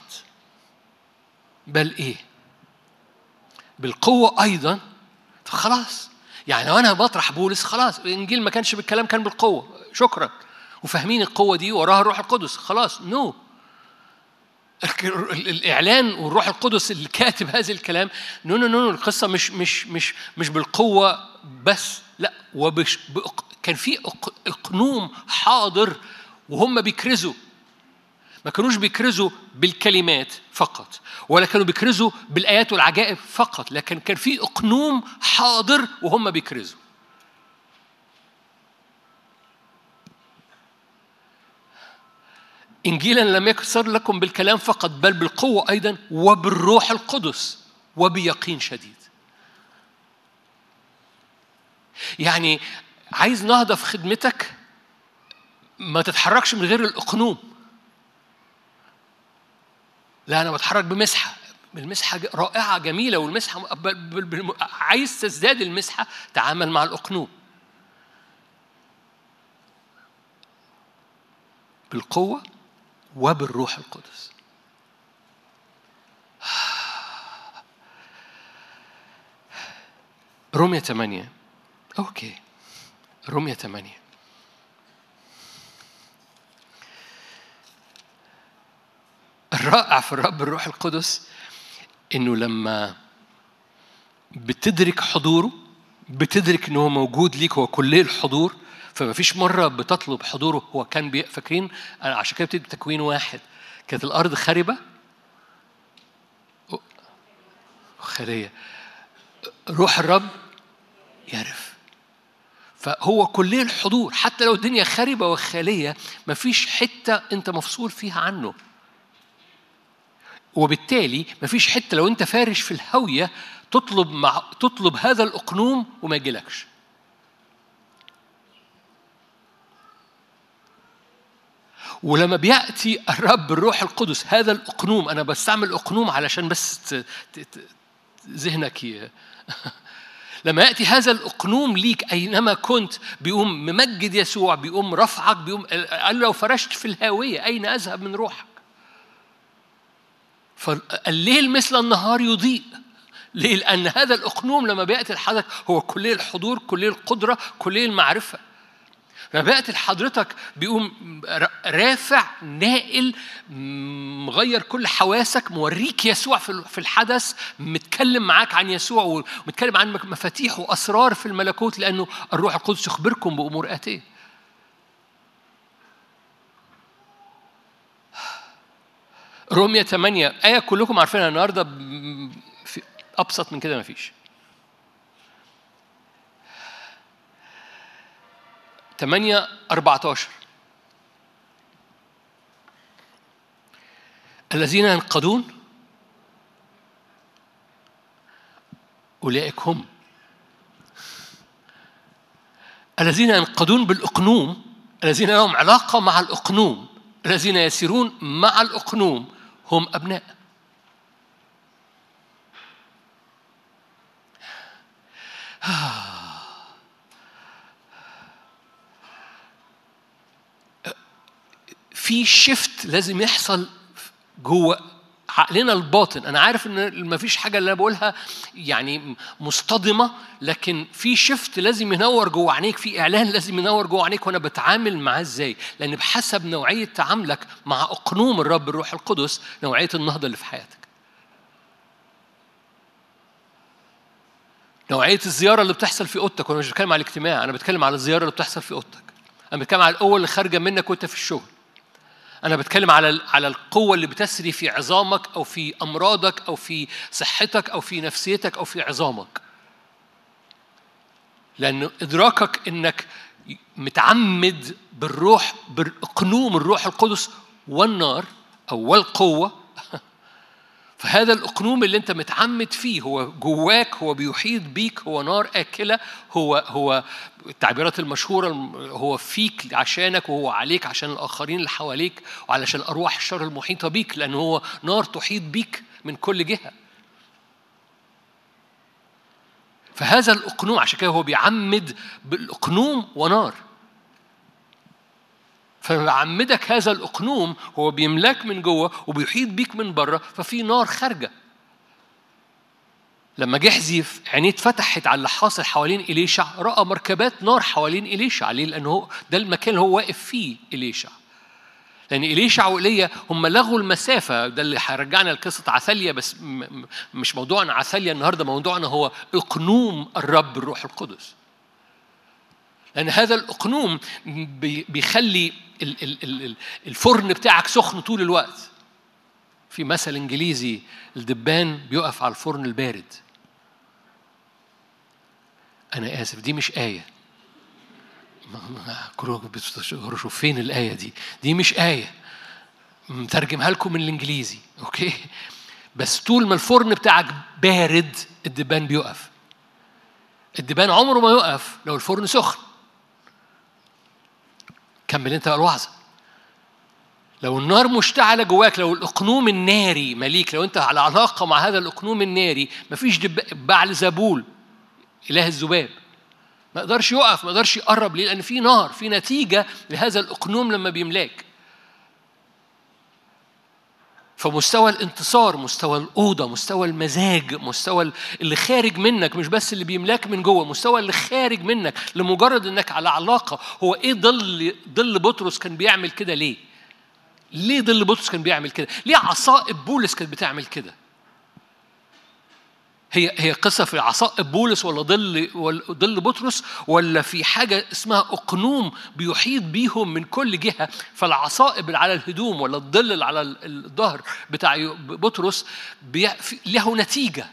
Speaker 1: بل إيه؟ بالقوة أيضا خلاص يعني لو أنا بطرح بولس خلاص الإنجيل ما كانش بالكلام كان بالقوة شكرا وفاهمين القوة دي وراها الروح القدس خلاص نو no. الإعلان والروح القدس اللي كاتب هذا الكلام نو نو نو القصة مش مش مش مش بالقوة بس لا وبش كان في اقنوم حاضر وهم بيكرزوا ما كانوش بيكرزوا بالكلمات فقط ولا كانوا بيكرزوا بالآيات والعجائب فقط لكن كان في اقنوم حاضر وهم بيكرزوا إنجيلا لم يكسر لكم بالكلام فقط بل بالقوة أيضا وبالروح القدس وبيقين شديد يعني عايز نهضة في خدمتك ما تتحركش من غير الأقنوم لا أنا بتحرك بمسحة المسحة رائعة جميلة والمسحة عايز تزداد المسحة تعامل مع الأقنوم بالقوة وبالروح القدس رومية ثمانية أوكي رومية ثمانية الرائع في الرب الروح القدس إنه لما بتدرك حضوره بتدرك إنه هو موجود ليك هو كلية الحضور فما فيش مرة بتطلب حضوره هو كان فاكرين عشان كده بتدي تكوين واحد كانت الارض خربه خاليه روح الرب يعرف فهو كلية الحضور حتى لو الدنيا خاربة وخالية مفيش حتة أنت مفصول فيها عنه وبالتالي مفيش حتة لو أنت فارش في الهوية تطلب مع تطلب هذا الأقنوم وما يجيلكش ولما بيأتي الرب الروح القدس هذا الأقنوم أنا بستعمل أقنوم علشان بس ذهنك لما يأتي هذا الأقنوم ليك أينما كنت بيقوم ممجد يسوع بيقوم رفعك بيقوم قال لو فرشت في الهاوية أين أذهب من روحك فالليل مثل النهار يضيء ليه؟ لأن هذا الأقنوم لما بيأتي لحضرتك هو كلية الحضور كلية القدرة كلية المعرفة لما بيأتي لحضرتك بيقوم رافع نائل مغير كل حواسك موريك يسوع في الحدث متكلم معاك عن يسوع ومتكلم عن مفاتيح وأسرار في الملكوت لأنه الروح القدس يخبركم بأمور آتية رومية 8 آية كلكم عارفينها النهارده في أبسط من كده مفيش 8 14 الذين ينقضون أولئك هم الذين ينقضون بالأقنوم الذين لهم علاقة مع الأقنوم الذين يسيرون مع الأقنوم هم أبناء في شيفت لازم يحصل جوه عقلنا الباطن انا عارف ان ما فيش حاجه اللي انا بقولها يعني مصطدمه لكن في شيفت لازم ينور جوه عينيك في اعلان لازم ينور جوه عينيك وانا بتعامل معاه ازاي لان بحسب نوعيه تعاملك مع اقنوم الرب الروح القدس نوعيه النهضه اللي في حياتك نوعيه الزياره اللي بتحصل في اوضتك وانا مش بتكلم على الاجتماع انا بتكلم على الزياره اللي بتحصل في اوضتك انا بتكلم على القوه اللي خارجه منك وانت في الشغل أنا بتكلم على على القوة اللي بتسري في عظامك أو في أمراضك أو في صحتك أو في نفسيتك أو في عظامك. لأن إدراكك إنك متعمد بالروح بقنوم الروح القدس والنار أو والقوة فهذا الأقنوم اللي أنت متعمد فيه هو جواك هو بيحيط بيك هو نار آكلة هو هو التعبيرات المشهورة هو فيك عشانك وهو عليك عشان الآخرين اللي حواليك وعلشان أرواح الشر المحيطة بيك لأنه هو نار تحيط بيك من كل جهة فهذا الأقنوم عشان كده هو بيعمد بالأقنوم ونار فبيعمدك هذا الأقنوم هو بيملاك من جوه وبيحيط بيك من بره ففي نار خارجة لما جحزي عينيه اتفتحت على اللي حاصل حوالين إليشع رأى مركبات نار حوالين إليشع ليه؟ لأنه هو ده المكان اللي هو واقف فيه إليشع لأن إليشع وإيليا هم لغوا المسافة ده اللي هيرجعنا لقصة عثاليا بس مش موضوعنا عثاليا النهارده موضوعنا هو إقنوم الرب الروح القدس لأن هذا الأقنوم بيخلي الفرن بتاعك سخن طول الوقت في مثل إنجليزي الدبان بيقف على الفرن البارد أنا آسف دي مش آية كلكم فين الآية دي دي مش آية مترجمها لكم من الإنجليزي أوكي بس طول ما الفرن بتاعك بارد الدبان بيقف الدبان عمره ما يقف لو الفرن سخن كمل انت بقى الوعظه لو النار مشتعلة جواك لو الأقنوم الناري مليك لو أنت على علاقة مع هذا الأقنوم الناري مفيش بعل زبول إله الذباب ما يقدرش يقف ما يقدرش يقرب ليه لأن في نار في نتيجة لهذا الأقنوم لما بيملاك فمستوى الانتصار مستوى الأوضة مستوى المزاج مستوى اللي خارج منك مش بس اللي بيملاك من جوه مستوى اللي خارج منك لمجرد انك على علاقة هو ايه ظل ظل بطرس كان بيعمل كده ليه؟ ليه ظل بطرس كان بيعمل كده؟ ليه عصائب بولس كانت بتعمل كده؟ هي هي قصه في عصا بولس ولا ظل ولا ظل بطرس ولا في حاجه اسمها اقنوم بيحيط بيهم من كل جهه فالعصائب اللي على الهدوم ولا الظل اللي على الظهر بتاع بطرس له نتيجه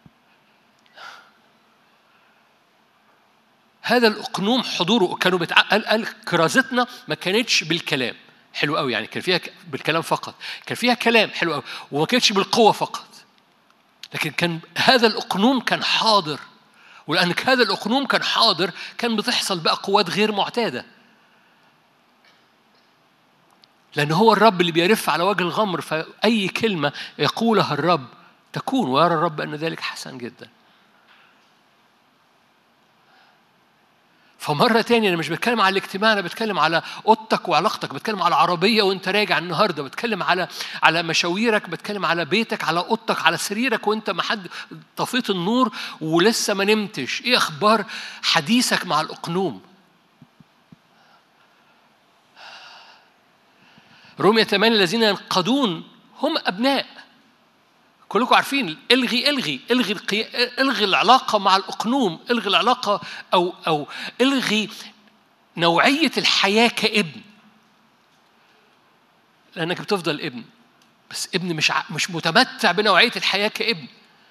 Speaker 1: هذا الاقنوم حضوره كانوا بتع... قال, قال كرازتنا ما كانتش بالكلام حلو قوي يعني كان فيها بالكلام فقط كان فيها كلام حلو قوي وما كانتش بالقوه فقط لكن كان هذا الأقنوم كان حاضر ولأن هذا الأقنوم كان حاضر كان بتحصل بقى قوات غير معتادة لأن هو الرب اللي بيرف على وجه الغمر فأي كلمة يقولها الرب تكون ويرى الرب أن ذلك حسن جدا فمرة تانية أنا مش بتكلم على الاجتماع أنا بتكلم على أوضتك وعلاقتك بتكلم على عربية وأنت راجع النهاردة بتكلم على على مشاويرك بتكلم على بيتك على أوضتك على سريرك وأنت ما حد طفيت النور ولسه ما نمتش إيه أخبار حديثك مع الأقنوم رومية 8 الذين ينقضون هم أبناء كلكم عارفين الغي الغي الغي القي... الغي العلاقه مع الاقنوم الغي العلاقه او او الغي نوعيه الحياه كابن لانك بتفضل ابن بس ابن مش ع... مش متمتع بنوعيه الحياه كابن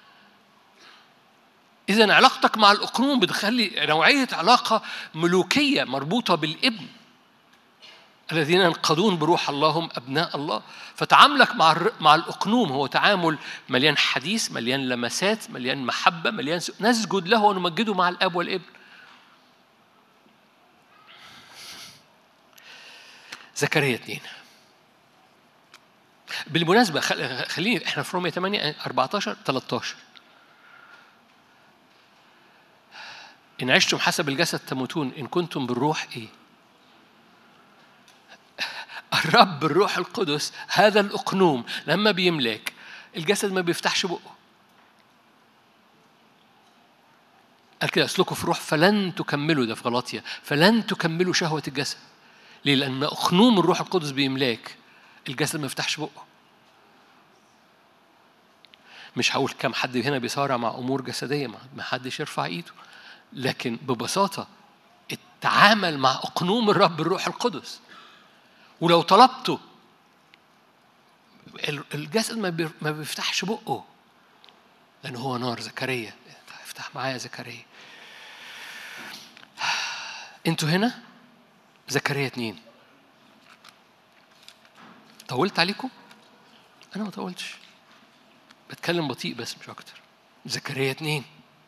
Speaker 1: اذا علاقتك مع الاقنوم بتخلي نوعيه علاقه ملوكيه مربوطه بالابن الذين ينقضون بروح الله هم أبناء الله فتعاملك مع مع الأقنوم هو تعامل مليان حديث مليان لمسات مليان محبة مليان س... نسجد له ونمجده مع الأب والابن زكريا اثنين بالمناسبة خليني احنا في رومية 8 14 13 إن عشتم حسب الجسد تموتون إن كنتم بالروح إيه؟ الرب الروح القدس هذا الأقنوم لما بيملك الجسد ما بيفتحش بقه قال كده اسلكوا في روح فلن تكملوا ده في غلاطيا فلن تكملوا شهوة الجسد ليه؟ لأن أقنوم الروح القدس بيملاك الجسد ما يفتحش بقه مش هقول كم حد هنا بيصارع مع أمور جسدية ما حدش يرفع إيده لكن ببساطة التعامل مع أقنوم الرب الروح القدس ولو طلبته الجسد ما بيفتحش بقه لأن هو نار زكريا افتح معايا زكريا انتوا هنا زكريا اتنين طولت عليكم؟ أنا ما طولتش بتكلم بطيء بس مش أكتر زكريا اتنين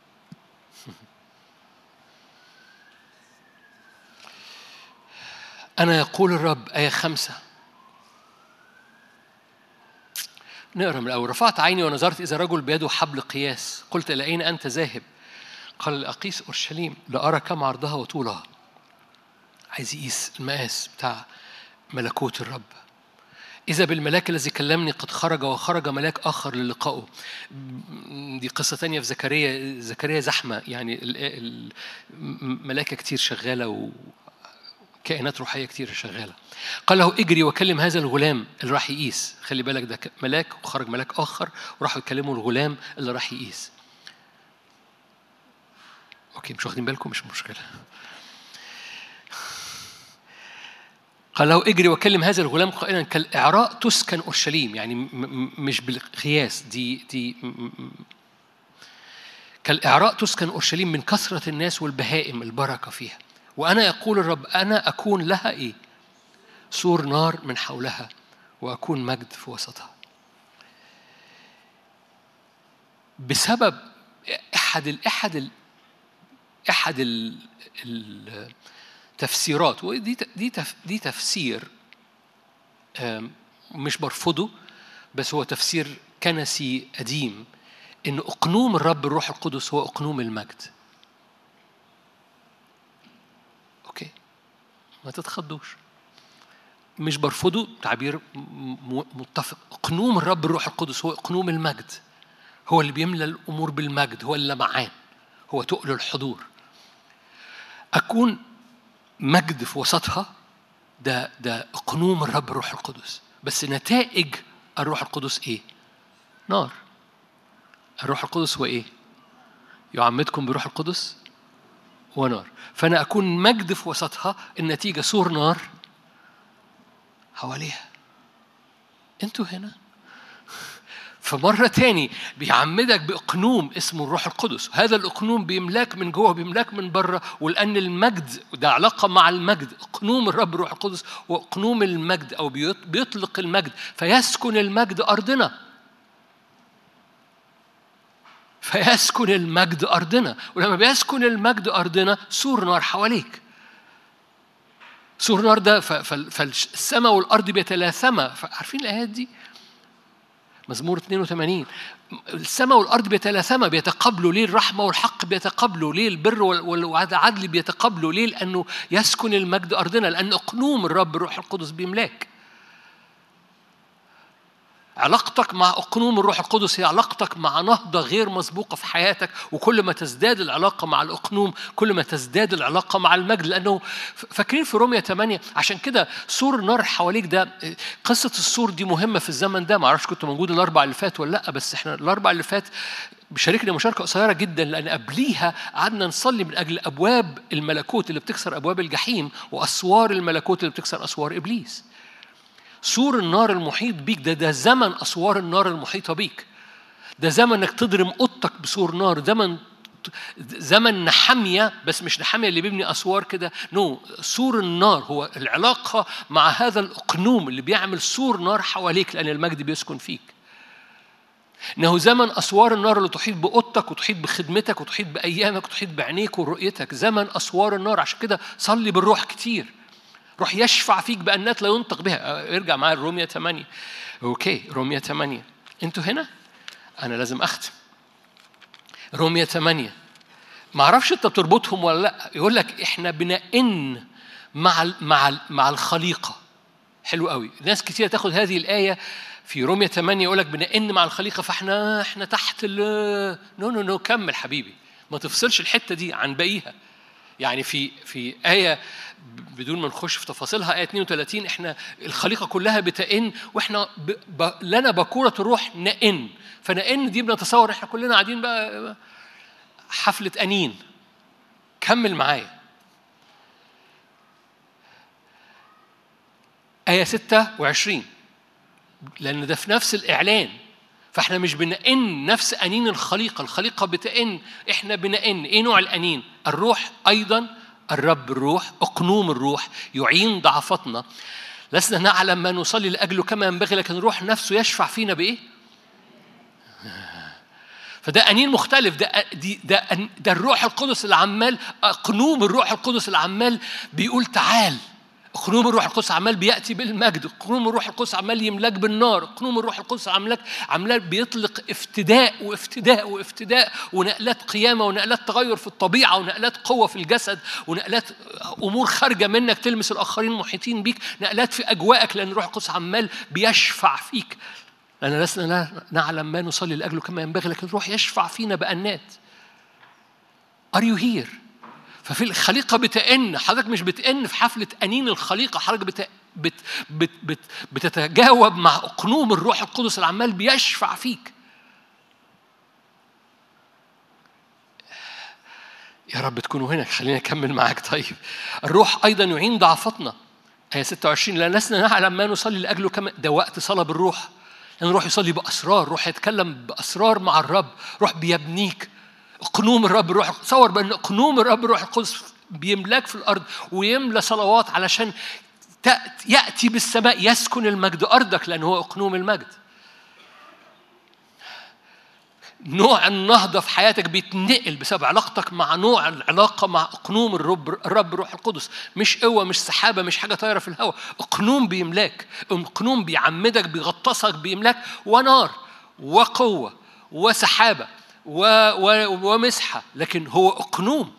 Speaker 1: أنا يقول الرب آية خمسة نقرا من الأول رفعت عيني ونظرت إذا رجل بيده حبل قياس قلت إلى أين أنت ذاهب؟ قال لأقيس أورشليم لأرى كم عرضها وطولها عايز يقيس المقاس بتاع ملكوت الرب إذا بالملاك الذي كلمني قد خرج وخرج ملاك آخر للقائه دي قصة تانية في زكريا زكريا زحمة يعني ملائكة كتير شغالة كائنات روحيه كتير شغاله قال له اجري وكلم هذا الغلام اللي راح يقيس خلي بالك ده ملاك وخرج ملاك اخر وراحوا يكلموا الغلام اللي راح يقيس اوكي مش واخدين بالكم مش مشكله قال له اجري وكلم هذا الغلام قائلا كالاعراء تسكن اورشليم يعني مش بالقياس دي دي كالاعراء تسكن اورشليم من كثره الناس والبهائم البركه فيها وأنا يقول الرب أنا أكون لها إيه؟ سور نار من حولها وأكون مجد في وسطها بسبب أحد ال أحد ال أحد التفسيرات ودي دي دي تفسير مش برفضه بس هو تفسير كنسي قديم إن أقنوم الرب الروح القدس هو أقنوم المجد ما تتخضوش مش برفضه تعبير متفق اقنوم الرب الروح القدس هو اقنوم المجد هو اللي بيملى الامور بالمجد هو اللمعان هو تقل الحضور اكون مجد في وسطها ده ده اقنوم الرب الروح القدس بس نتائج الروح القدس ايه نار الروح القدس هو ايه يعمدكم بروح القدس ونار فأنا أكون مجد في وسطها النتيجة سور نار حواليها أنتوا هنا فمرة تاني بيعمدك بإقنوم اسمه الروح القدس هذا الإقنوم بيملاك من جوه بيملاك من بره ولأن المجد ده علاقة مع المجد إقنوم الرب الروح القدس وإقنوم المجد أو بيطلق المجد فيسكن المجد أرضنا فيسكن المجد أرضنا ولما بيسكن المجد أرضنا سور نار حواليك سور نار ده فالسماء والأرض بيتلاثما عارفين الآيات دي؟ مزمور 82 السماء والارض بيتلاثما بيتقابلوا ليه الرحمه والحق بيتقابلوا ليه البر والعدل بيتقابلوا ليه لانه يسكن المجد ارضنا لان اقنوم الرب الروح القدس بيملاك علاقتك مع أقنوم الروح القدس هي علاقتك مع نهضة غير مسبوقة في حياتك وكل ما تزداد العلاقة مع الأقنوم كل ما تزداد العلاقة مع المجد لأنه فاكرين في رومية 8 عشان كده سور النار حواليك ده قصة السور دي مهمة في الزمن ده معرفش كنت موجود الأربع اللي فات ولا لأ بس احنا الأربع اللي فات بشاركني مشاركة قصيرة جدا لأن قبليها قعدنا نصلي من أجل أبواب الملكوت اللي بتكسر أبواب الجحيم وأسوار الملكوت اللي بتكسر أسوار إبليس سور النار المحيط بيك ده ده زمن أسوار النار المحيطة بيك ده زمن انك تضرم اوضتك بسور نار زمن زمن نحمية بس مش نحمية اللي بيبني أسوار كده نو no. سور النار هو العلاقة مع هذا الأقنوم اللي بيعمل سور نار حواليك لأن المجد بيسكن فيك إنه زمن أسوار النار اللي تحيط بأوضتك وتحيط بخدمتك وتحيط بأيامك وتحيط بعينيك ورؤيتك زمن أسوار النار عشان كده صلي بالروح كتير روح يشفع فيك بأنات لا ينطق بها ارجع معايا رومية 8 اوكي رومية 8 انتوا هنا انا لازم اختم رومية 8 ما اعرفش انت بتربطهم ولا لا يقول لك احنا بنئن مع مع مع الخليقه حلو قوي ناس كتير تاخد هذه الايه في رومية 8 يقول لك بنئن مع الخليقه فاحنا احنا تحت ال نو نو نو كمل حبيبي ما تفصلش الحته دي عن باقيها يعني في في آية بدون ما نخش في تفاصيلها آية 32 احنا الخليقة كلها بتئن واحنا ب... ب... لنا بكورة الروح نئن فنئن دي بنتصور احنا كلنا قاعدين بقى حفلة أنين كمل معايا آية 26 لأن ده في نفس الإعلان فاحنا مش بنئن نفس أنين الخليقة الخليقة بتئن احنا بنئن ايه نوع الأنين الروح أيضا الرب الروح أقنوم الروح يعين ضعفتنا لسنا نعلم ما نصلي لأجله كما ينبغي لكن الروح نفسه يشفع فينا بإيه؟ فده أنين مختلف ده دي ده ده الروح القدس اللي عمال قنوم الروح القدس اللي عمال بيقول تعال قنوم الروح القدس عمال بياتي بالمجد قنوم الروح القدس عمال يملاك بالنار قنوم الروح القدس عمال عمال بيطلق افتداء وافتداء وافتداء ونقلات قيامه ونقلات تغير في الطبيعه ونقلات قوه في الجسد ونقلات امور خارجه منك تلمس الاخرين المحيطين بيك نقلات في اجواءك لان الروح القدس عمال بيشفع فيك لان لسنا نعلم ما نصلي لاجله كما ينبغي لكن الروح يشفع فينا بانات Are you here؟ ففي الخليقة بتئن حضرتك مش بتئن في حفلة أنين الخليقة حضرتك بت... بت... بت... بت... بتتجاوب مع أقنوم الروح القدس اللي عمال بيشفع فيك يا رب تكونوا هنا خليني أكمل معاك طيب الروح أيضا يعين ضعفتنا آية 26 لا لسنا نعلم ما نصلي لأجله كما ده وقت صلاة بالروح لأن الروح يصلي بأسرار روح يتكلم بأسرار مع الرب روح بيبنيك قنوم الرب الروح تصور بان قنوم الرب الروح القدس بيملاك في الارض ويملى صلوات علشان ياتي بالسماء يسكن المجد ارضك لان هو اقنوم المجد نوع النهضة في حياتك بيتنقل بسبب علاقتك مع نوع العلاقة مع أقنوم الرب الرب روح القدس مش قوة مش سحابة مش حاجة طايرة في الهواء أقنوم بيملاك أقنوم بيعمدك بيغطسك بيملاك ونار وقوة وسحابة و و ومسحة لكن هو أقنوم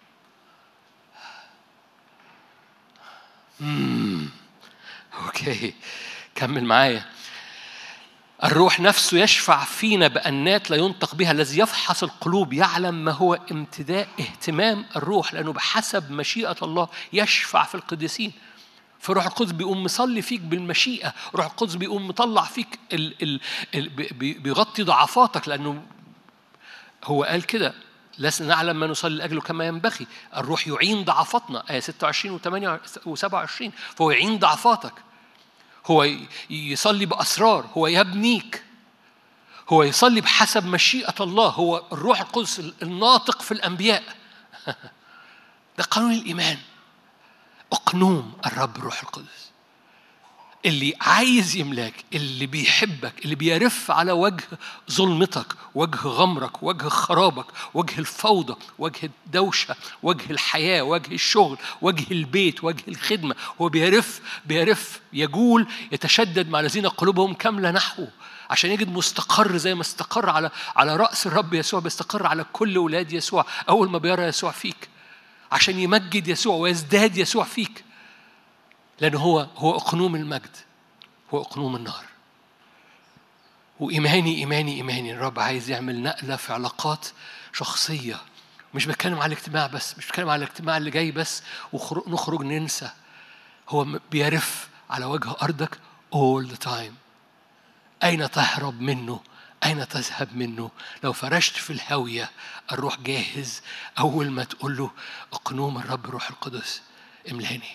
Speaker 1: مم. أوكي كمل معايا الروح نفسه يشفع فينا بأنات لا ينطق بها الذي يفحص القلوب يعلم ما هو امتداء اهتمام الروح لأنه بحسب مشيئة الله يشفع في القديسين فروح القدس بيقوم مصلي فيك بالمشيئة روح القدس بيقوم مطلع فيك ال ال ال بيغطي ضعفاتك لأنه هو قال كده لسنا نعلم ما نصلي لاجله كما ينبغي الروح يعين ضعفاتنا ايه 26 و27 فهو يعين ضعفاتك هو يصلي باسرار هو يبنيك هو يصلي بحسب مشيئه الله هو الروح القدس الناطق في الانبياء ده قانون الايمان اقنوم الرب الروح القدس اللي عايز يملاك اللي بيحبك اللي بيرف على وجه ظلمتك وجه غمرك وجه خرابك وجه الفوضى وجه الدوشة وجه الحياة وجه الشغل وجه البيت وجه الخدمة هو بيرف بيرف يجول يتشدد مع الذين قلوبهم كاملة نحوه عشان يجد مستقر زي ما استقر على على رأس الرب يسوع بيستقر على كل ولاد يسوع أول ما بيرى يسوع فيك عشان يمجد يسوع ويزداد يسوع فيك لأن هو هو أقنوم المجد هو أقنوم النار وإيماني إيماني إيماني الرب عايز يعمل نقلة في علاقات شخصية مش بتكلم على الاجتماع بس مش بتكلم على الاجتماع اللي جاي بس ونخرج ننسى هو بيرف على وجه أرضك all the time أين تهرب منه أين تذهب منه لو فرشت في الهاوية الروح جاهز أول ما تقول له اقنوم الرب روح القدس املاني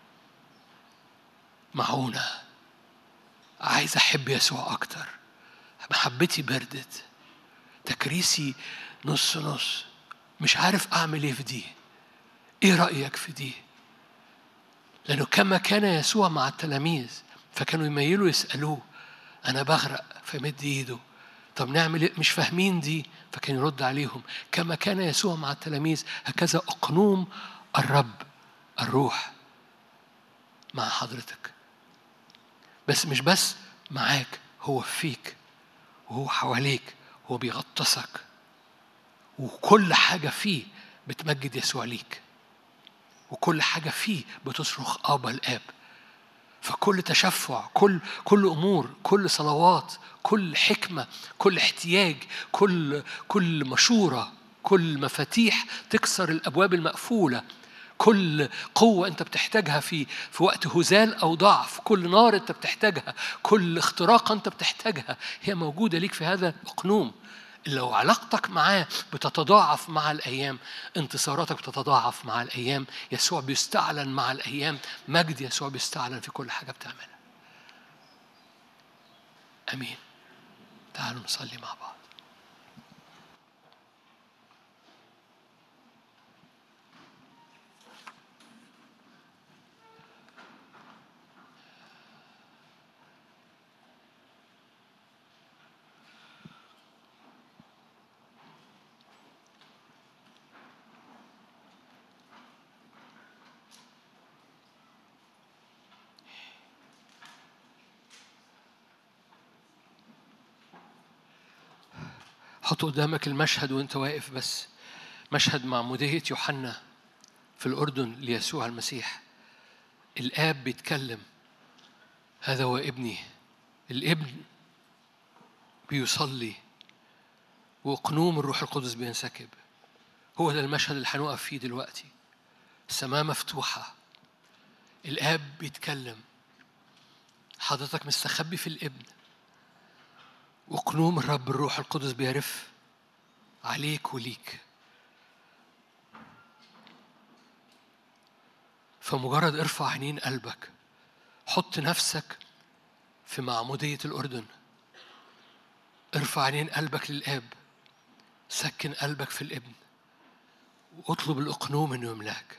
Speaker 1: معونة عايز أحب يسوع أكتر محبتي بردت تكريسي نص نص مش عارف أعمل إيه في دي إيه رأيك في دي لأنه كما كان يسوع مع التلاميذ فكانوا يميلوا يسألوه أنا بغرق فمد إيده طب نعمل إيه؟ مش فاهمين دي فكان يرد عليهم كما كان يسوع مع التلاميذ هكذا أقنوم الرب الروح مع حضرتك بس مش بس معاك هو فيك وهو حواليك هو بيغطسك وكل حاجة فيه بتمجد يسوع ليك وكل حاجة فيه بتصرخ أبا الآب فكل تشفع كل كل امور كل صلوات كل حكمه كل احتياج كل كل مشوره كل مفاتيح تكسر الابواب المقفوله كل قوة أنت بتحتاجها في في وقت هزال أو ضعف، كل نار أنت بتحتاجها، كل اختراق أنت بتحتاجها، هي موجودة ليك في هذا الأقنوم. لو علاقتك معاه بتتضاعف مع الأيام انتصاراتك بتتضاعف مع الأيام يسوع بيستعلن مع الأيام مجد يسوع بيستعلن في كل حاجة بتعملها أمين تعالوا نصلي مع بعض حط قدامك المشهد وانت واقف بس مشهد معمودية يوحنا في الأردن ليسوع المسيح الآب بيتكلم هذا هو ابني الابن بيصلي وقنوم الروح القدس بينسكب هو ده المشهد اللي هنقف فيه دلوقتي السماء مفتوحة الآب بيتكلم حضرتك مستخبي في الابن وقنوم الرب الروح القدس بيرف عليك وليك فمجرد ارفع عينين قلبك حط نفسك في معمودية الأردن ارفع عينين قلبك للآب سكن قلبك في الابن واطلب الأقنوم إنه يملاك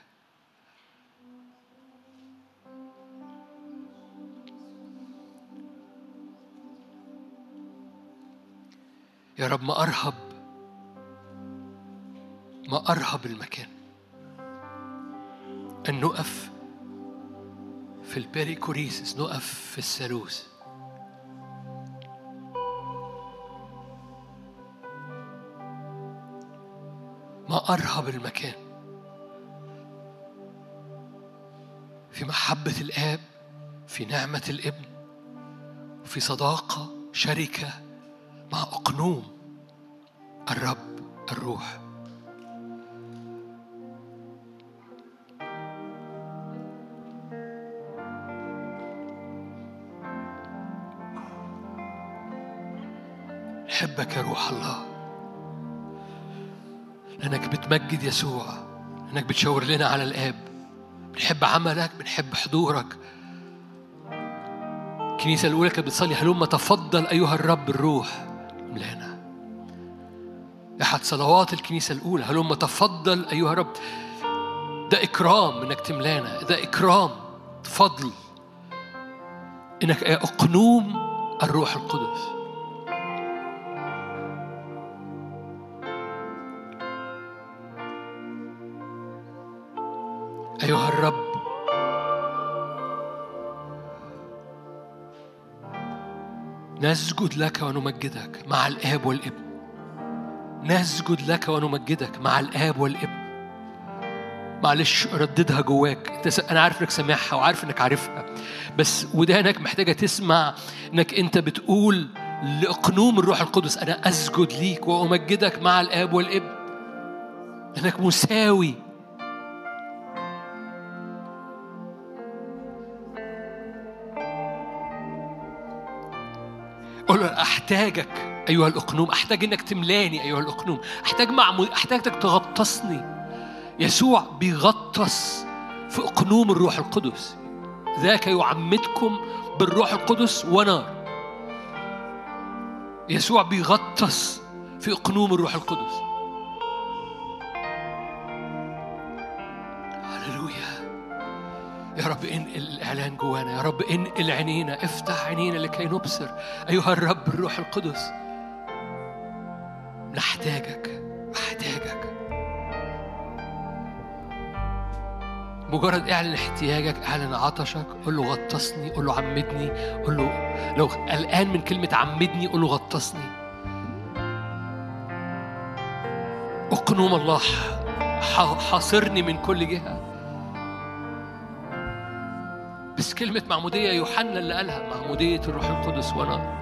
Speaker 1: يا رب ما أرهب ما أرهب المكان أن نقف في البيريكوريسس نقف في الثالوث ما أرهب المكان في محبة الآب في نعمة الابن في صداقة شركة مع أقنوم الرب الروح نحبك يا روح الله لأنك بتمجد يسوع لأنك بتشاور لنا على الآب بنحب عملك بنحب حضورك الكنيسة الأولى كانت بتصلي هلما تفضل أيها الرب الروح املانا أحد صلوات الكنيسة الأولى هلما تفضل أيها الرب ده إكرام إنك تملانا ده إكرام فضل إنك أقنوم الروح القدس أيها الرب نسجد لك ونمجدك مع الآب والابن نسجد لك ونمجدك مع الآب والابن معلش رددها جواك انت انا عارف انك سامعها وعارف انك عارفها بس ودانك محتاجه تسمع انك انت بتقول لاقنوم الروح القدس انا اسجد ليك وامجدك مع الاب والابن انك مساوي قول له احتاجك ايها الاقنوم احتاج انك تملاني ايها الاقنوم احتاج معمود احتاجك تغطسني يسوع بيغطس في اقنوم الروح القدس ذاك يعمدكم بالروح القدس ونار يسوع بيغطس في اقنوم الروح القدس هللويا يا رب انقل الاعلان جوانا يا رب انقل عينينا افتح عينينا لكي نبصر ايها الرب الروح القدس نحتاجك احتاجك مجرد اعلن احتياجك اعلن عطشك قول له غطسني قول له عمدني قول له لو قلقان من كلمة عمدني قول له غطسني اقنوم الله حاصرني من كل جهة بس كلمة معمودية يوحنا اللي قالها معمودية الروح القدس ونار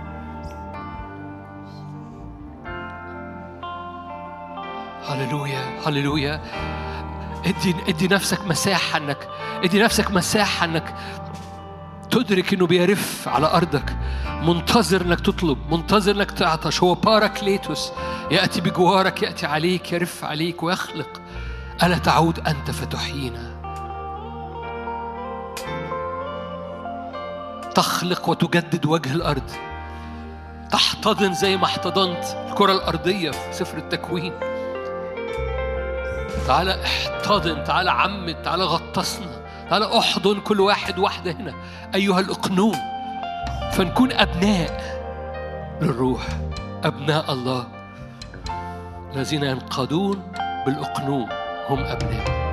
Speaker 1: هللويا هللويا ادي ادي نفسك مساحة انك ادي نفسك مساحة انك تدرك انه بيرف على ارضك منتظر انك تطلب منتظر انك تعطش هو باراكليتوس ياتي بجوارك ياتي عليك يرف عليك ويخلق الا تعود انت فتحيينا تخلق وتجدد وجه الارض تحتضن زي ما احتضنت الكره الارضيه في سفر التكوين تعالى احتضن تعالى عمد تعالى غطسنا تعالى احضن كل واحد واحدة هنا أيها الأقنوم فنكون أبناء للروح أبناء الله الذين ينقادون بالأقنوم هم أبناء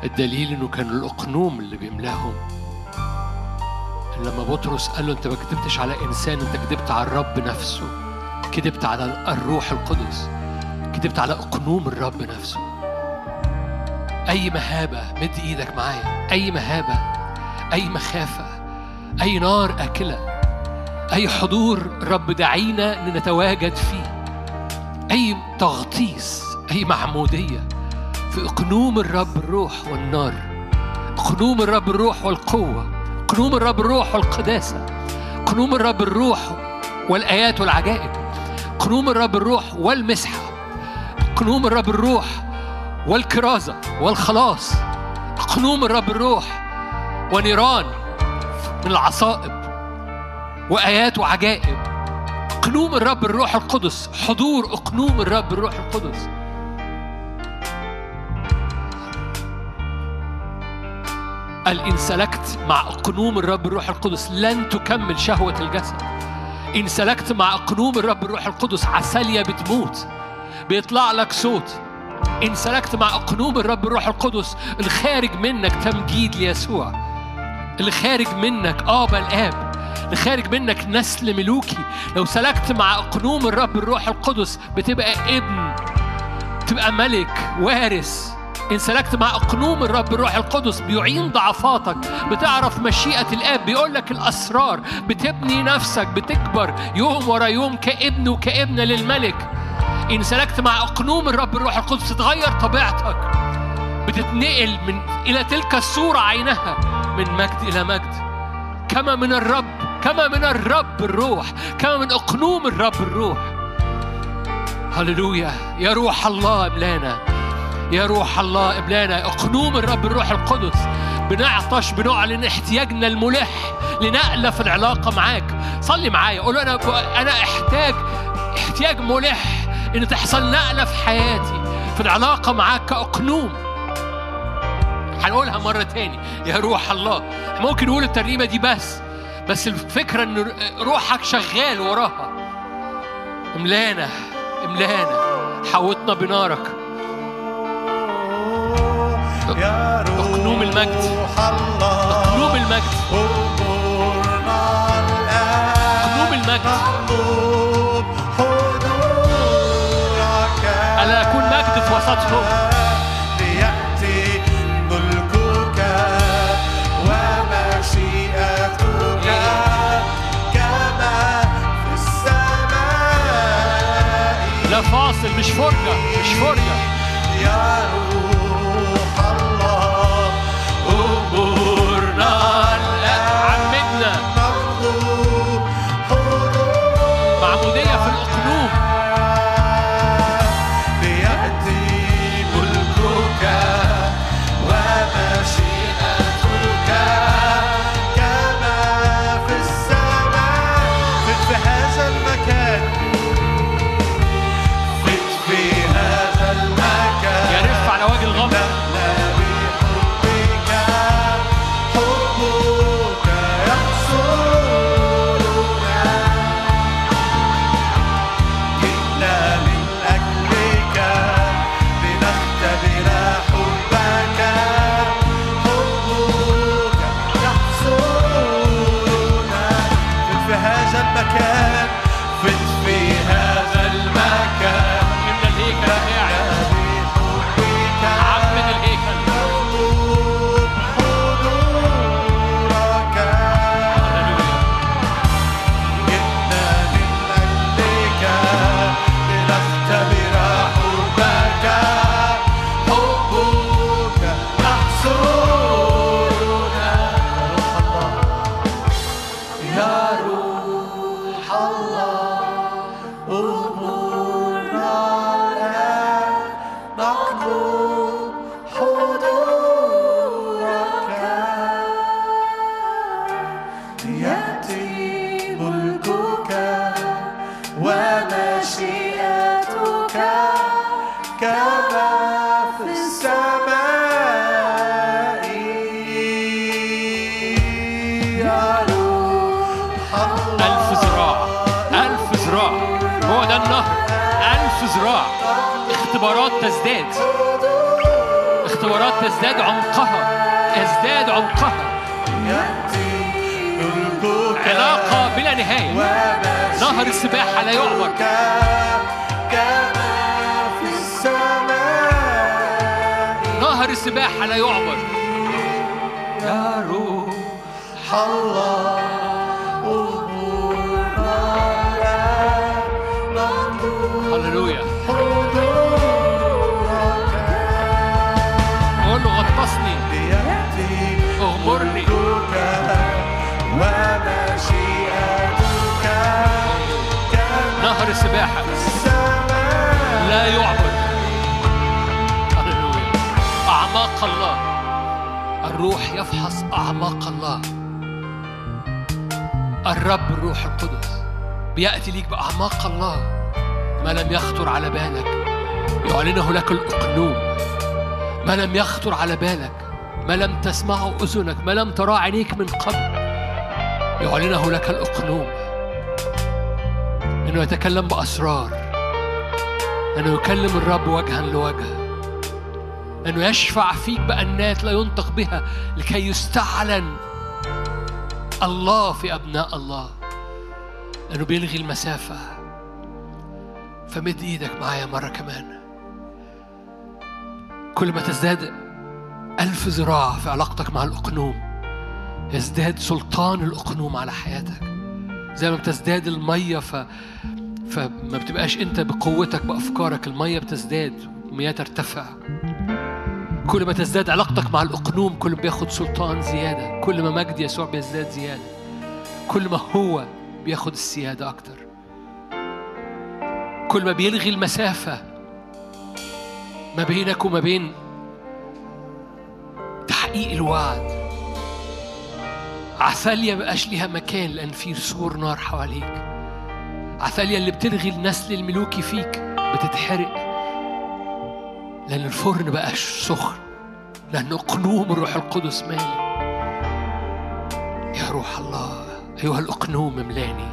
Speaker 1: الدليل انه كان الاقنوم اللي بيملاهم لما بطرس قال له انت ما كذبتش على انسان انت كذبت على الرب نفسه كذبت على الروح القدس كذبت على اقنوم الرب نفسه اي مهابه مد ايدك معايا اي مهابه اي مخافه اي نار اكله اي حضور رب دعينا لنتواجد فيه اي تغطيس اي معموديه في اقنوم الرب الروح والنار اقنوم الرب الروح والقوه قنوم الرب الروح والقداسة قنوم الرب الروح والآيات والعجائب قنوم الرب الروح والمسحة قنوم الرب الروح والكرازة والخلاص قنوم الرب الروح ونيران من العصائب وآيات وعجائب قنوم الرب الروح القدس حضور أقنوم الرب الروح القدس قال إن سلكت مع قنوم الرب الروح القدس لن تكمل شهوة الجسد إن سلكت مع قنوم الرب الروح القدس عسالية بتموت بيطلع لك صوت إن سلكت مع قنوم الرب الروح القدس الخارج منك تمجيد ليسوع اللي خارج منك آبا الآب اللي خارج منك نسل ملوكي لو سلكت مع قنوم الرب الروح القدس بتبقى ابن تبقى ملك وارث إن سلكت مع أقنوم الرب الروح القدس بيعين ضعفاتك بتعرف مشيئة الآب بيقول لك الأسرار بتبني نفسك بتكبر يوم ورا يوم كابن وكابنة للملك إن سلكت مع أقنوم الرب الروح القدس تتغير طبيعتك بتتنقل من إلى تلك الصورة عينها من مجد إلى مجد كما من الرب كما من الرب الروح كما من أقنوم الرب الروح هللويا يا روح الله املانا يا روح الله إبلانا أقنوم الرب الروح القدس بنعطش بنعلن احتياجنا الملح لنقلة في العلاقة معاك صلي معايا قول أنا أنا احتاج احتياج ملح إن تحصل نقلة في حياتي في العلاقة معاك كأقنوم هنقولها مرة تاني يا روح الله ممكن نقول الترنيمة دي بس بس الفكرة إن روحك شغال وراها املانا املانا حوطنا بنارك
Speaker 2: يا
Speaker 1: اقنوم المجد
Speaker 2: الله
Speaker 1: اقنوم المجد
Speaker 2: أمورنا الآن
Speaker 1: اقنوم المجد
Speaker 2: نطلب حضورك
Speaker 1: ألا أكون مجد في وسطهم
Speaker 2: ليأتي ملكك ومشيئتك كما في السماء
Speaker 1: لا فاصل مش فرجة مش فرجة
Speaker 2: يا روح الله
Speaker 1: أمورنا عمدنا
Speaker 2: نطلب حضورك
Speaker 1: معمودية في الأقنوم
Speaker 2: ليأتي ملكك ومشيئتك كما في السماء فت في هذا المكان فت في هذا المكان
Speaker 1: يرف على وجه الغمر
Speaker 2: نملأ بحبك حبك يقصرنا جئنا من أجلك لنختبر حبك حبك يحصرنا فت في هذا المكان فت في هذا المكان
Speaker 1: من الهيكل قاعد
Speaker 2: بحبك
Speaker 1: عمد الهيكل
Speaker 2: نطلب حضورك
Speaker 1: هللويا
Speaker 2: جئنا من أجلك لنختبر حبك حبك يحصرنا يا روح الله أمورنا الآن نطلب حضورك ليأتي ملكك ومشيئتك كما في السماء يا روح الله
Speaker 1: ألف ذراع ألف ذراع هو ده النهر ألف ذراع اختبارات تزداد الاختبارات تزداد عمقها يزداد عمقها
Speaker 2: يأتي ملكك
Speaker 1: علاقة بلا نهاية نهر السباحة لا يعبر
Speaker 2: كما في السماء
Speaker 1: نهر السباحة لا يعبر يا روح
Speaker 2: الله أمورنا نطلب
Speaker 1: هللويا
Speaker 2: حضورك
Speaker 1: قول له غطسني
Speaker 2: ليأتي
Speaker 1: اغمرني
Speaker 2: ملكك ومشيئتك كما
Speaker 1: نهر السباحة
Speaker 2: في السماء
Speaker 1: لا يعبر هللويا أعماق الله الروح يفحص أعماق الله الرب الروح القدس بيأتي ليك بأعماق الله ما لم يخطر على بالك يعلنه لك الأقنوم ما لم يخطر على بالك ما لم تسمعه أذنك ما لم ترى عينيك من قبل يعلنه لك الأقنوم إنه يتكلم بأسرار أنه يكلم الرب وجها لوجه أنه يشفع فيك بأنات لا ينطق بها لكي يستعلن الله في أبناء الله أنه بيلغي المسافة فمد إيدك معايا مرة كمان كل ما تزداد ألف ذراع في علاقتك مع الأقنوم يزداد سلطان الأقنوم على حياتك زي ما بتزداد المية ف... فما بتبقاش أنت بقوتك بأفكارك المية بتزداد المياه ترتفع كل ما تزداد علاقتك مع الأقنوم كل ما بياخد سلطان زيادة كل ما مجد يسوع بيزداد زيادة كل ما هو بياخد السيادة أكتر كل ما بيلغي المسافة ما بينك وما بين تحقيق الوعد عثاليا بقاش ليها مكان لأن في سور نار حواليك عثاليا اللي بتلغي النسل الملوكي فيك بتتحرق لأن الفرن بقاش سخن لأن أقنوم الروح القدس مالي يا روح الله أيها الأقنوم املاني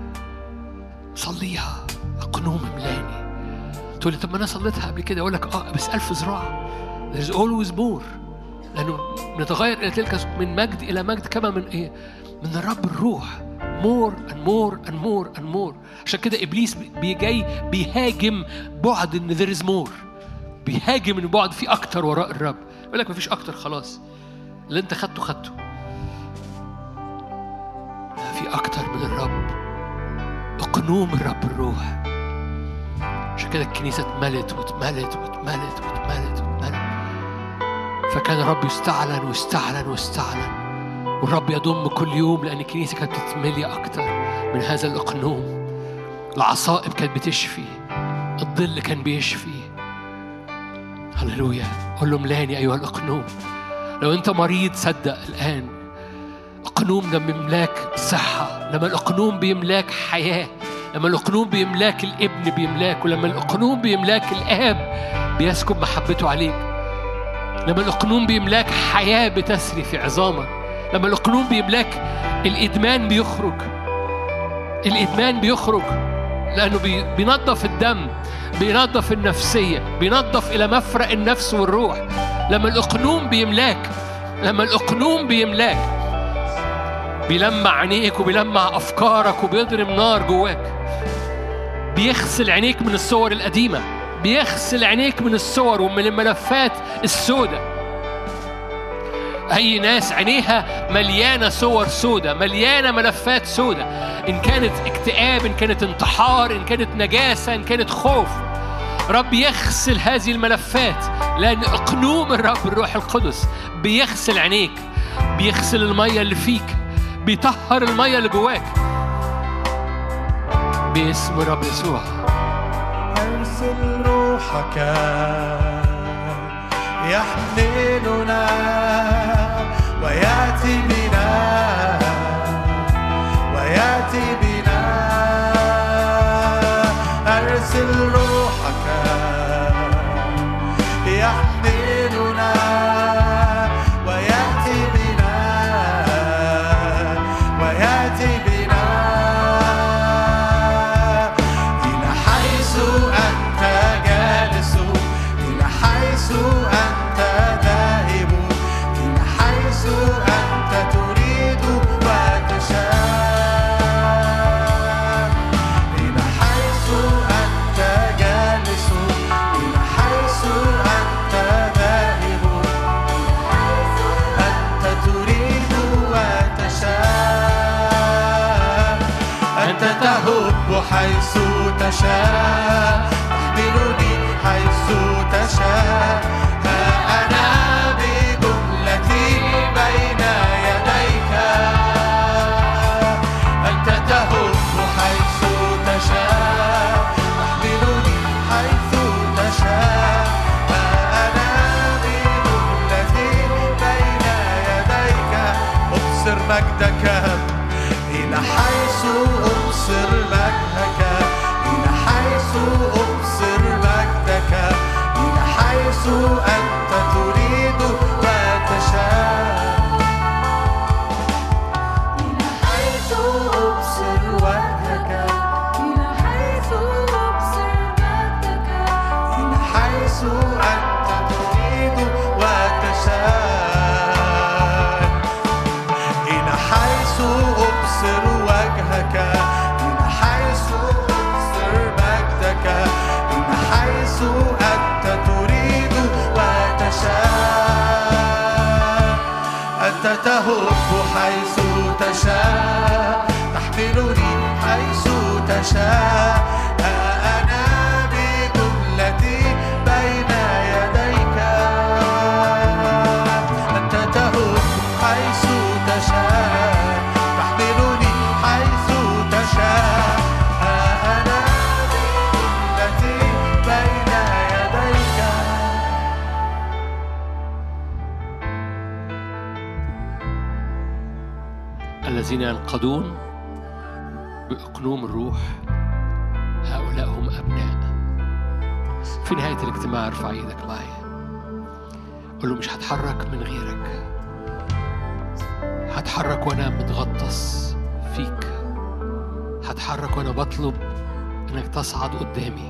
Speaker 1: صليها أقنوم املاني تقول لي طب ما أنا صليتها قبل كده أقول لك أه بس ألف ذراع there's always more لأنه نتغير إلى تلك من مجد إلى مجد كما من إيه؟ من الرب الروح مور and more and more and more عشان كده إبليس بي- جاي بيهاجم بعد إن there is more بيهاجم إن بعد في أكتر وراء الرب يقول لك مفيش أكتر خلاص اللي أنت خدته خدته لا، في أكتر من الرب أقنوم الرب الروح عشان كده الكنيسة اتملت واتملت واتملت واتملت واتملت فكان الرب يستعلن ويستعلن ويستعلن والرب يضم كل يوم لأن الكنيسة كانت بتتملي أكتر من هذا الأقنوم العصائب كانت بتشفي الظل كان بيشفي هللويا قول له ملاني أيها الأقنوم لو أنت مريض صدق الآن الأقنوم ده بيملاك صحة لما الأقنوم بيملاك حياة لما الأقنوم بيملاك الابن بيملاك ولما الأقنوم بيملاك الآب بيسكب محبته عليك لما الأقنوم بيملاك حياة بتسري في عظامك لما الأقنوم بيملاك الإدمان بيخرج الإدمان بيخرج لأنه بي- بينظف الدم بينظف النفسية بينظف إلى مفرق النفس والروح لما الأقنوم بيملاك لما الأقنوم بيملاك بيلمع عينيك وبيلمع أفكارك وبيضرب نار جواك بيغسل عينيك من الصور القديمة بيغسل عينيك من الصور ومن الملفات السوداء أي ناس عينيها مليانة صور سودة مليانة ملفات سودة إن كانت اكتئاب إن كانت انتحار إن كانت نجاسة إن كانت خوف رب يغسل هذه الملفات لأن أقنوم الرب الروح القدس بيغسل عينيك بيغسل المية اللي فيك بيطهر المية اللي جواك باسم الرب يسوع
Speaker 2: أرسل روحك يحملنا ويأتي بنا ويأتي بنا أرسل روحك يحملنا ويأتي بنا ويأتي بنا إلى حيث أنت جالس إلى حيث أنت أنت تهب حيث تشاء تحملني حيث تشاء ها أنا بجملتي بين يديك أنت تهب حيث تشاء تحملني حيث تشاء ها أنا بجملتي بين يديك أبصر مجدك إلى حيث أبصر مجدك إلى حيث أبصر مجدك إلى حيث أنت تريد وتشاء
Speaker 3: إلى حيث أبصر وجهك إلى حيث أبصر مجدك
Speaker 2: إلى حيث أنت تريد وتشاء إلى حيث أبصر وجهك إلى حيث أبصر مجدك إلى حيث أنت تريد وتشاء أنت تهب حيث تشاء تحملني حيث تشاء ها أنا بجملتي بين يديك أنت تهب حيث تشاء تحملني حيث تشاء ها أنا بجملتي بين يديك
Speaker 1: الذين ينقضون بأقنوم الروح هؤلاء هم أبناء في نهاية الاجتماع ارفع ايدك معايا قول له مش هتحرك من غيرك هتحرك وانا متغطس فيك هتحرك وانا بطلب انك تصعد قدامي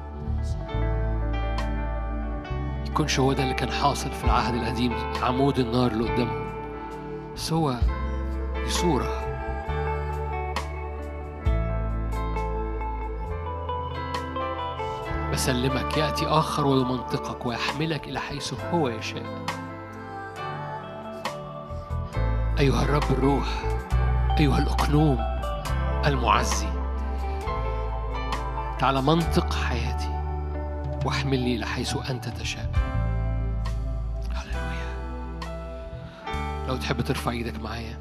Speaker 1: يكونش هو ده اللي كان حاصل في العهد القديم عمود النار اللي قدامهم بس هو دي صورة بسلمك يأتي آخر ويمنطقك ويحملك إلى حيث هو يشاء أيها الرب الروح أيها الأقنوم المعزي تعال منطق حياتي واحملني إلى حيث أنت تشاء هللويا لو تحب ترفع ايدك معايا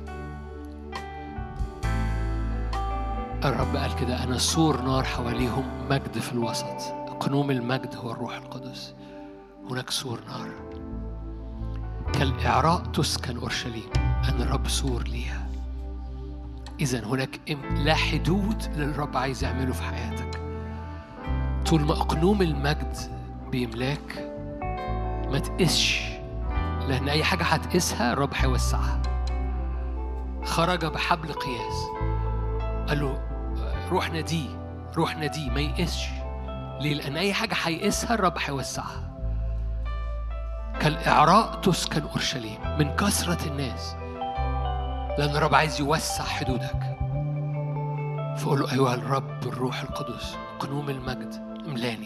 Speaker 1: الرب قال كده أنا سور نار حواليهم مجد في الوسط قنوم المجد هو الروح القدس هناك سور نار كالإعراء تسكن أورشليم أن الرب سور ليها إذا هناك إم- لا حدود للرب عايز يعمله في حياتك طول ما أقنوم المجد بيملاك ما تقسش لأن أي حاجة هتقيسها الرب هيوسعها خرج بحبل قياس قال له روح ناديه روح ناديه ما يقسش ليه؟ لأن أي حاجة هيقيسها الرب هيوسعها كالإعراء تسكن أورشليم من كثرة الناس لأن الرب عايز يوسع حدودك فقول له أيها الرب الروح القدس قنوم المجد املاني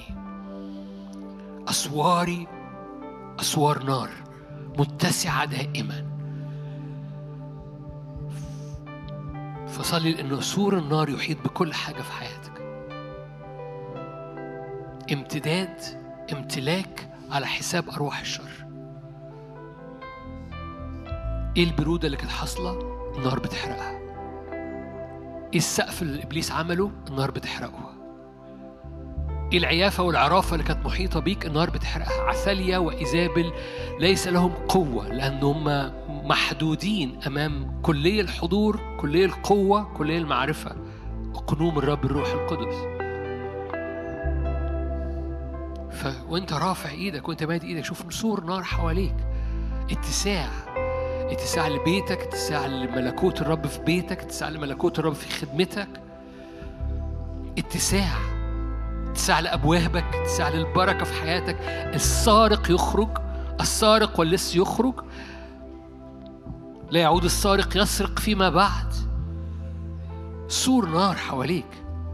Speaker 1: أسواري أسوار نار متسعة دائما فصلي لأن سور النار يحيط بكل حاجة في حياتك امتداد امتلاك على حساب أرواح الشر ايه البرودة اللي كانت حاصلة النار بتحرقها ايه السقف اللي ابليس عمله النار بتحرقه ايه العيافة والعرافة اللي كانت محيطة بيك النار بتحرقها عثاليا وإيزابل ليس لهم قوة لأن هم محدودين أمام كلية الحضور كلية القوة كلية المعرفة قنوم الرب الروح القدس ف... وانت رافع ايدك وانت مادي ايدك شوف سور نار حواليك اتساع اتساع لبيتك اتساع لملكوت الرب في بيتك اتساع لملكوت الرب في خدمتك اتساع اتساع لأبوابك اتساع للبركة في حياتك السارق يخرج السارق واللص يخرج لا يعود السارق يسرق فيما بعد سور نار حواليك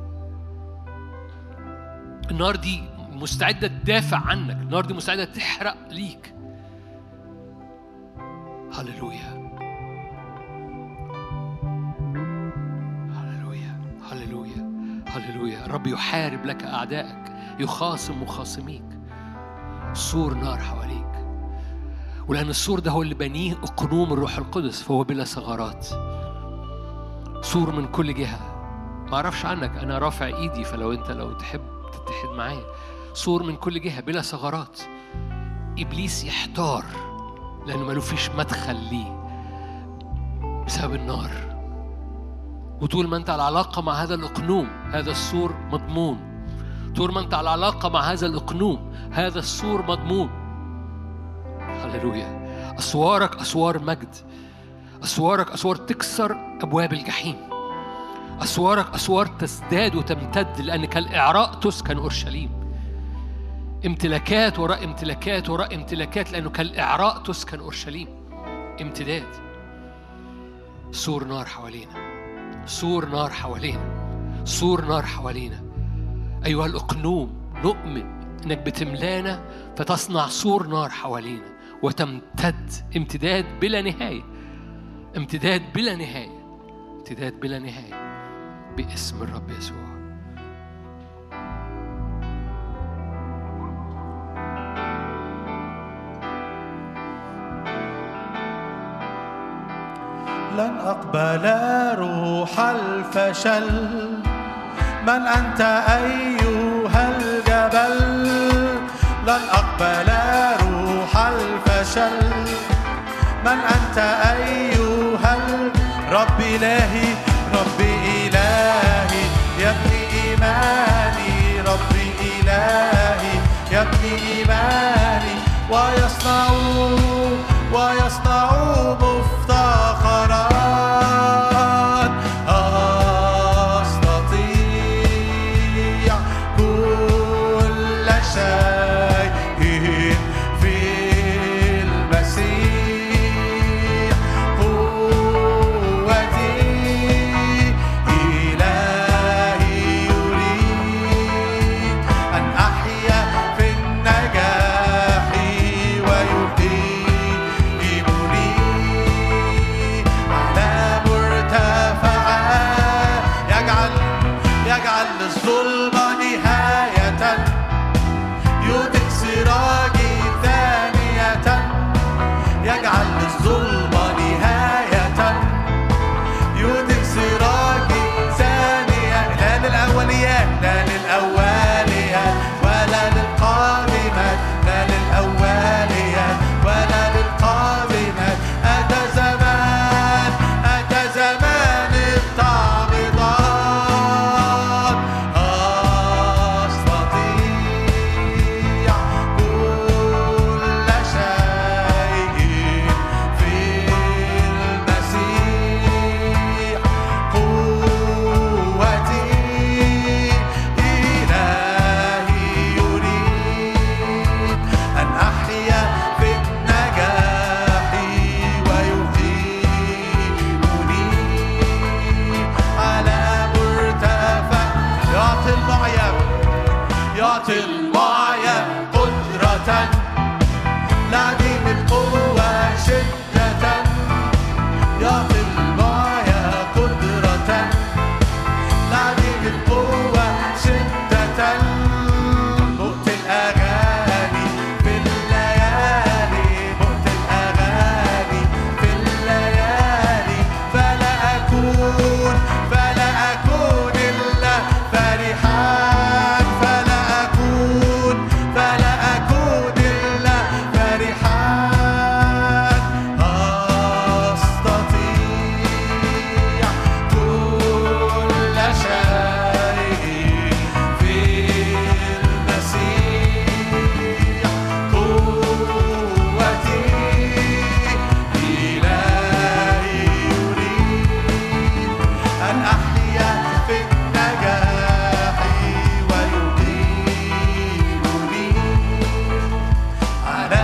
Speaker 1: النار دي مستعدة تدافع عنك النار دي مستعدة تحرق ليك هللويا هللويا هللويا هللويا الرب يحارب لك أعدائك يخاصم مخاصميك سور نار حواليك ولأن السور ده هو اللي بنيه أقنوم الروح القدس فهو بلا ثغرات سور من كل جهة ما أعرفش عنك أنا رافع إيدي فلو أنت لو تحب تتحد معايا سور من كل جهة بلا ثغرات إبليس يحتار لأنه ما فيش مدخل ليه بسبب النار وطول ما أنت على علاقة مع هذا الأقنوم هذا السور مضمون طول ما أنت على علاقة مع هذا الأقنوم هذا السور مضمون هللويا أسوارك أسوار مجد أسوارك أسوار تكسر أبواب الجحيم أسوارك أسوار تزداد وتمتد لأن كالإعراء تسكن أورشليم امتلاكات وراء امتلاكات وراء امتلاكات لأنه كالإعراء تسكن أورشليم امتداد سور نار حوالينا سور نار حوالينا سور نار حوالينا أيها الأقنوم نؤمن إنك بتملانا فتصنع سور نار حوالينا وتمتد امتداد بلا نهاية امتداد بلا نهاية امتداد بلا نهاية باسم الرب يسوع
Speaker 2: لن أقبل روح الفشل من أنت أيها الجبل لن أقبل روح الفشل من أنت أيها ال- رب إلهي رب إلهي يبني إيماني رب إلهي يبني إيماني ويصنع ويصنع مفتخرات أستطيع كل شيء في المسيح قوتي إلهي يريد أن أحيا في النجاح ويقيمني على مرتفعات يجعل يجعل للظلمة نهاية يودك سراجي ثانية يجعل للظلمة نهاية يودك سراجي ثانية لا للأوليات لا للأوليات ولا للقادمات لا للأوليات ولا للقادمات أتى زمان أتى زمان التعويضات أستطيع كل شيء في المسيح قوتي إلهي يريد أن أحيا في النجاح ويقيمني على مرتفع يعطي المعيب يعطي المعيب قدرة لعديم القوة شدة يعطي المعيب قدرة لعديم القوة شدة مؤت الأغاني في الليالي مؤت الأغاني في الليالي فلا أكون فلا أكون إلا فرحان فلا أكون فلا أكون إلا فرحان أستطيع كل شيء في المسيح قوتي إلهي يريد أن أحيا في النجاح ويقيمني على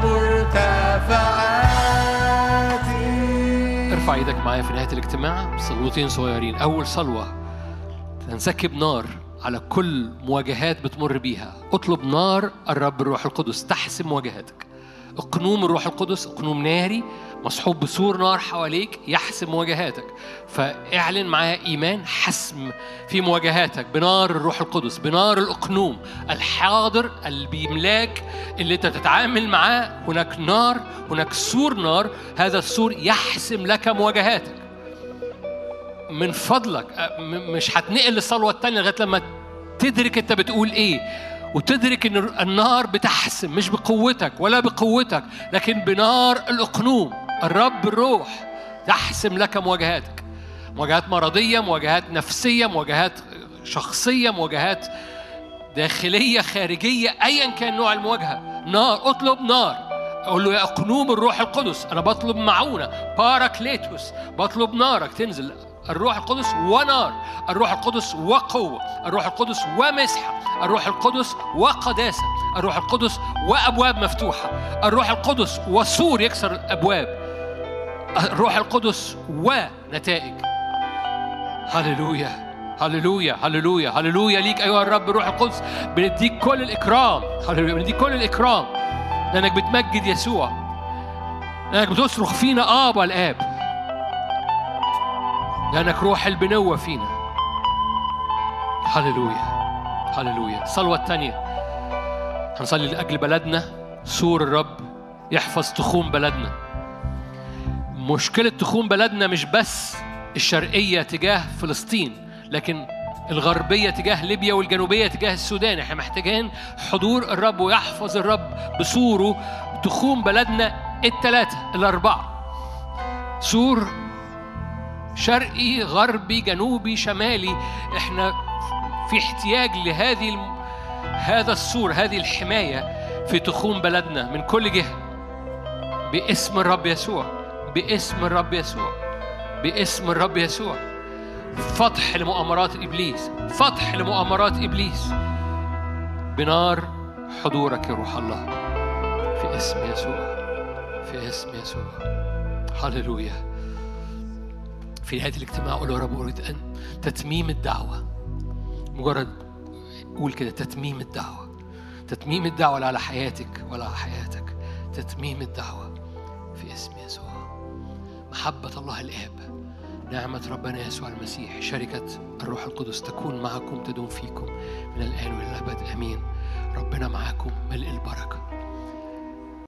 Speaker 2: مرتفعاتي
Speaker 1: ارفع ايدك معايا في نهاية الاجتماع صلوتين صغيرين أول صلوة تنسكب نار على كل مواجهات بتمر بيها اطلب نار الرب الروح القدس تحسم مواجهاتك اقنوم الروح القدس اقنوم ناري مصحوب بسور نار حواليك يحسم مواجهاتك فاعلن معايا ايمان حسم في مواجهاتك بنار الروح القدس بنار الاقنوم الحاضر اللي بيملاك اللي انت تتعامل معاه هناك نار هناك سور نار هذا السور يحسم لك مواجهاتك من فضلك أ- م- مش هتنقل الصلوه التانيه لغايه لما تدرك انت بتقول ايه وتدرك ان النار بتحسم مش بقوتك ولا بقوتك لكن بنار الاقنوم الرب الروح تحسم لك مواجهاتك مواجهات مرضيه مواجهات نفسيه مواجهات شخصيه مواجهات داخليه خارجيه ايا كان نوع المواجهه نار اطلب نار اقول له يا اقنوم الروح القدس انا بطلب معونه باراكليتوس بطلب نارك تنزل الروح القدس ونار الروح القدس وقوه الروح القدس ومسحه الروح القدس وقداسه الروح القدس وابواب مفتوحه الروح القدس وسور يكسر الابواب الروح القدس ونتائج هللويا هللويا هللويا هللويا ليك ايها الرب الروح القدس بنديك كل الاكرام هللويا بنديك كل الاكرام لانك بتمجد يسوع لانك بتصرخ فينا ابا الاب لانك روح البنوه فينا هللويا هللويا الصلوه الثانيه هنصلي لاجل بلدنا سور الرب يحفظ تخوم بلدنا مشكلة تخوم بلدنا مش بس الشرقية تجاه فلسطين لكن الغربية تجاه ليبيا والجنوبية تجاه السودان احنا محتاجين حضور الرب ويحفظ الرب بسوره تخوم بلدنا الثلاثة الأربعة سور شرقي غربي جنوبي شمالي احنا في احتياج لهذه الم... هذا السور هذه الحماية في تخوم بلدنا من كل جهة باسم الرب يسوع باسم الرب يسوع باسم الرب يسوع فتح لمؤامرات ابليس فتح لمؤامرات ابليس بنار حضورك يا روح الله في اسم يسوع في اسم يسوع هللويا في نهايه الاجتماع اقول يا رب اريد ان تتميم الدعوه مجرد قول كده تتميم الدعوه تتميم الدعوه لا على حياتك ولا على حياتك تتميم الدعوه في اسم يسوع محبة الله الآب نعمة ربنا يسوع المسيح شركة الروح القدس تكون معكم تدوم فيكم من الآن وإلى الأبد آمين ربنا معاكم ملء